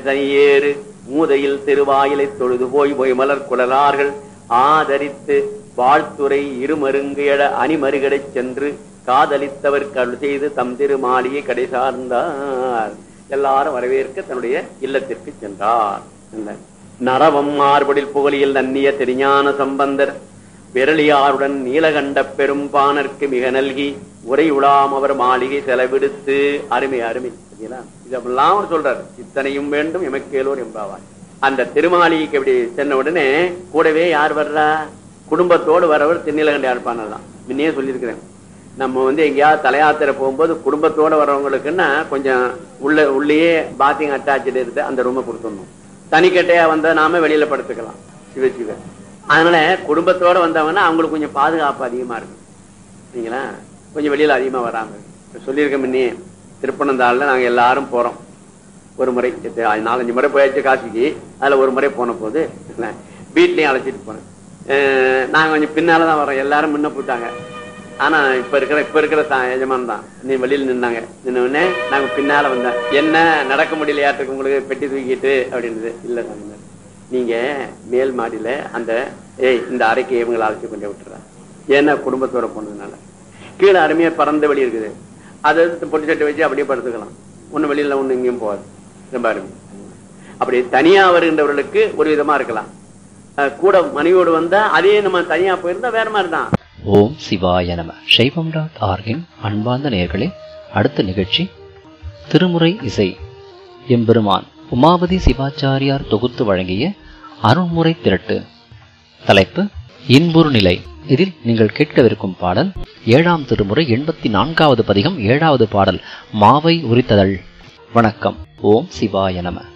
Speaker 3: ஏறு மூதையில் திருவாயிலை தொழுது போய் போய் மலர் குழலார்கள் ஆதரித்து வாழ்த்துறை இருமருங்கு எழ அணிமருகடைச் சென்று காதலித்தவர் கருள் செய்து தம் திரு மாளிகை கடை சார்ந்தார் எல்லாரும் வரவேற்க தன்னுடைய இல்லத்திற்கு சென்றார் என்ன? நரவம் மார்படில் புகழியில் நன்னிய திருஞான சம்பந்தர் விரலியாருடன் நீலகண்ட பெரும் பாணர்க்கு மிக நல்கி உரை உலாம் அவர் மாளிகை செலவிடுத்து அருமை அருமை சரிங்களா? இதெல்லாம் அவர் சொல்றாரு இத்தனையும் வேண்டும் எமக்கேலோர் என்பாவார் அந்த திருமாளிகைக்கு இப்படி சென்ன உடனே கூடவே யார் வர்றா குடும்பத்தோடு வரவர் திருநீலகண்ட யாழ்ப்பாணர் தான் முன்னே சொல்லியிருக்கிறேன் நம்ம வந்து எங்கேயாவது தலையாத்திரை போகும்போது குடும்பத்தோட வர்றவங்களுக்குன்னா கொஞ்சம் உள்ள உள்ளேயே பாத்திங் அட்டாச்சு இருந்து அந்த ரூமை கொடுத்துடணும் தனிக்கட்டையா வந்தா நாம வெளியில படுத்துக்கலாம் சிவ சிவ அதனால குடும்பத்தோட வந்தவங்கன்னா அவங்களுக்கு கொஞ்சம் பாதுகாப்பு அதிகமா இருக்கும் சரிங்களா கொஞ்சம் வெளியில அதிகமா வராம இருக்கு. சொல்லியிருக்க முன்னே திருப்பனந்தாள்ல நாங்க எல்லாரும் போறோம் ஒரு முறை எத்த- நாலஞ்சு முறை போயாச்சு காசிக்கு அதுல ஒரு முறை போன போது என்ன, வீட்லயும் அழைச்சிட்டு போனேன் அஹ் நாங்க கொஞ்சம் பின்னாலதான் வரோம் எல்லாரும் முன்ன போட்டாங்க ஆனா இப்ப இருக்கிற இப்ப இருக்கிற தா- எஜமான் தான் நீ வெளியில நின்னாங்க நின்ன உடனே நாங்க பின்னால வந்தோம் என்ன நடக்க முடியலையாட்டுக்கு உங்களுக்கு பெட்டி தூக்கிட்டு அப்படின்றது இல்ல சாமி நீங்க மேல் மாடியில அந்த ஏய் இந்த அறைக்கு இவங்களை அழைச்சி கொண்டு விட்டுறா ஏன்னா குடும்பத்தோட போனதுனால கீழே அருமையா பறந்த வெளி இருக்குது அதை எடுத்து பொட்டி சட்டை வச்சு அப்படியே படுத்துக்கலாம் ஒண்ணு வெளியில ஒண்ணு இங்கேயும் போகாது ரொம்ப அருமை அப்படி தனியா வருகின்றவர்களுக்கு ஒரு விதமா இருக்கலாம் அஹ் கூட மனைவியோடு வந்தா அதே நம்ம தனியா போயிருந்தா வேற மாதிரி தான்
Speaker 2: ஓம் சிவாய நம சைவம் டாட் ஆர்கின் அன்பார்ந்த நேயர்களே அடுத்த நிகழ்ச்சி திருமுறை இசை எம்பெருமான் உமாபதி சிவாச்சாரியார் தொகுத்து வழங்கிய அருள்முறை திரட்டு தலைப்பு இன்புறு நிலை இதில் நீங்கள் கேட்கவிருக்கும் பாடல் ஏழாம் திருமுறை எண்பத்தி நான்காவது பதிகம் ஏழாவது பாடல் மாவை உரித்ததள் வணக்கம் ஓம் சிவாய நம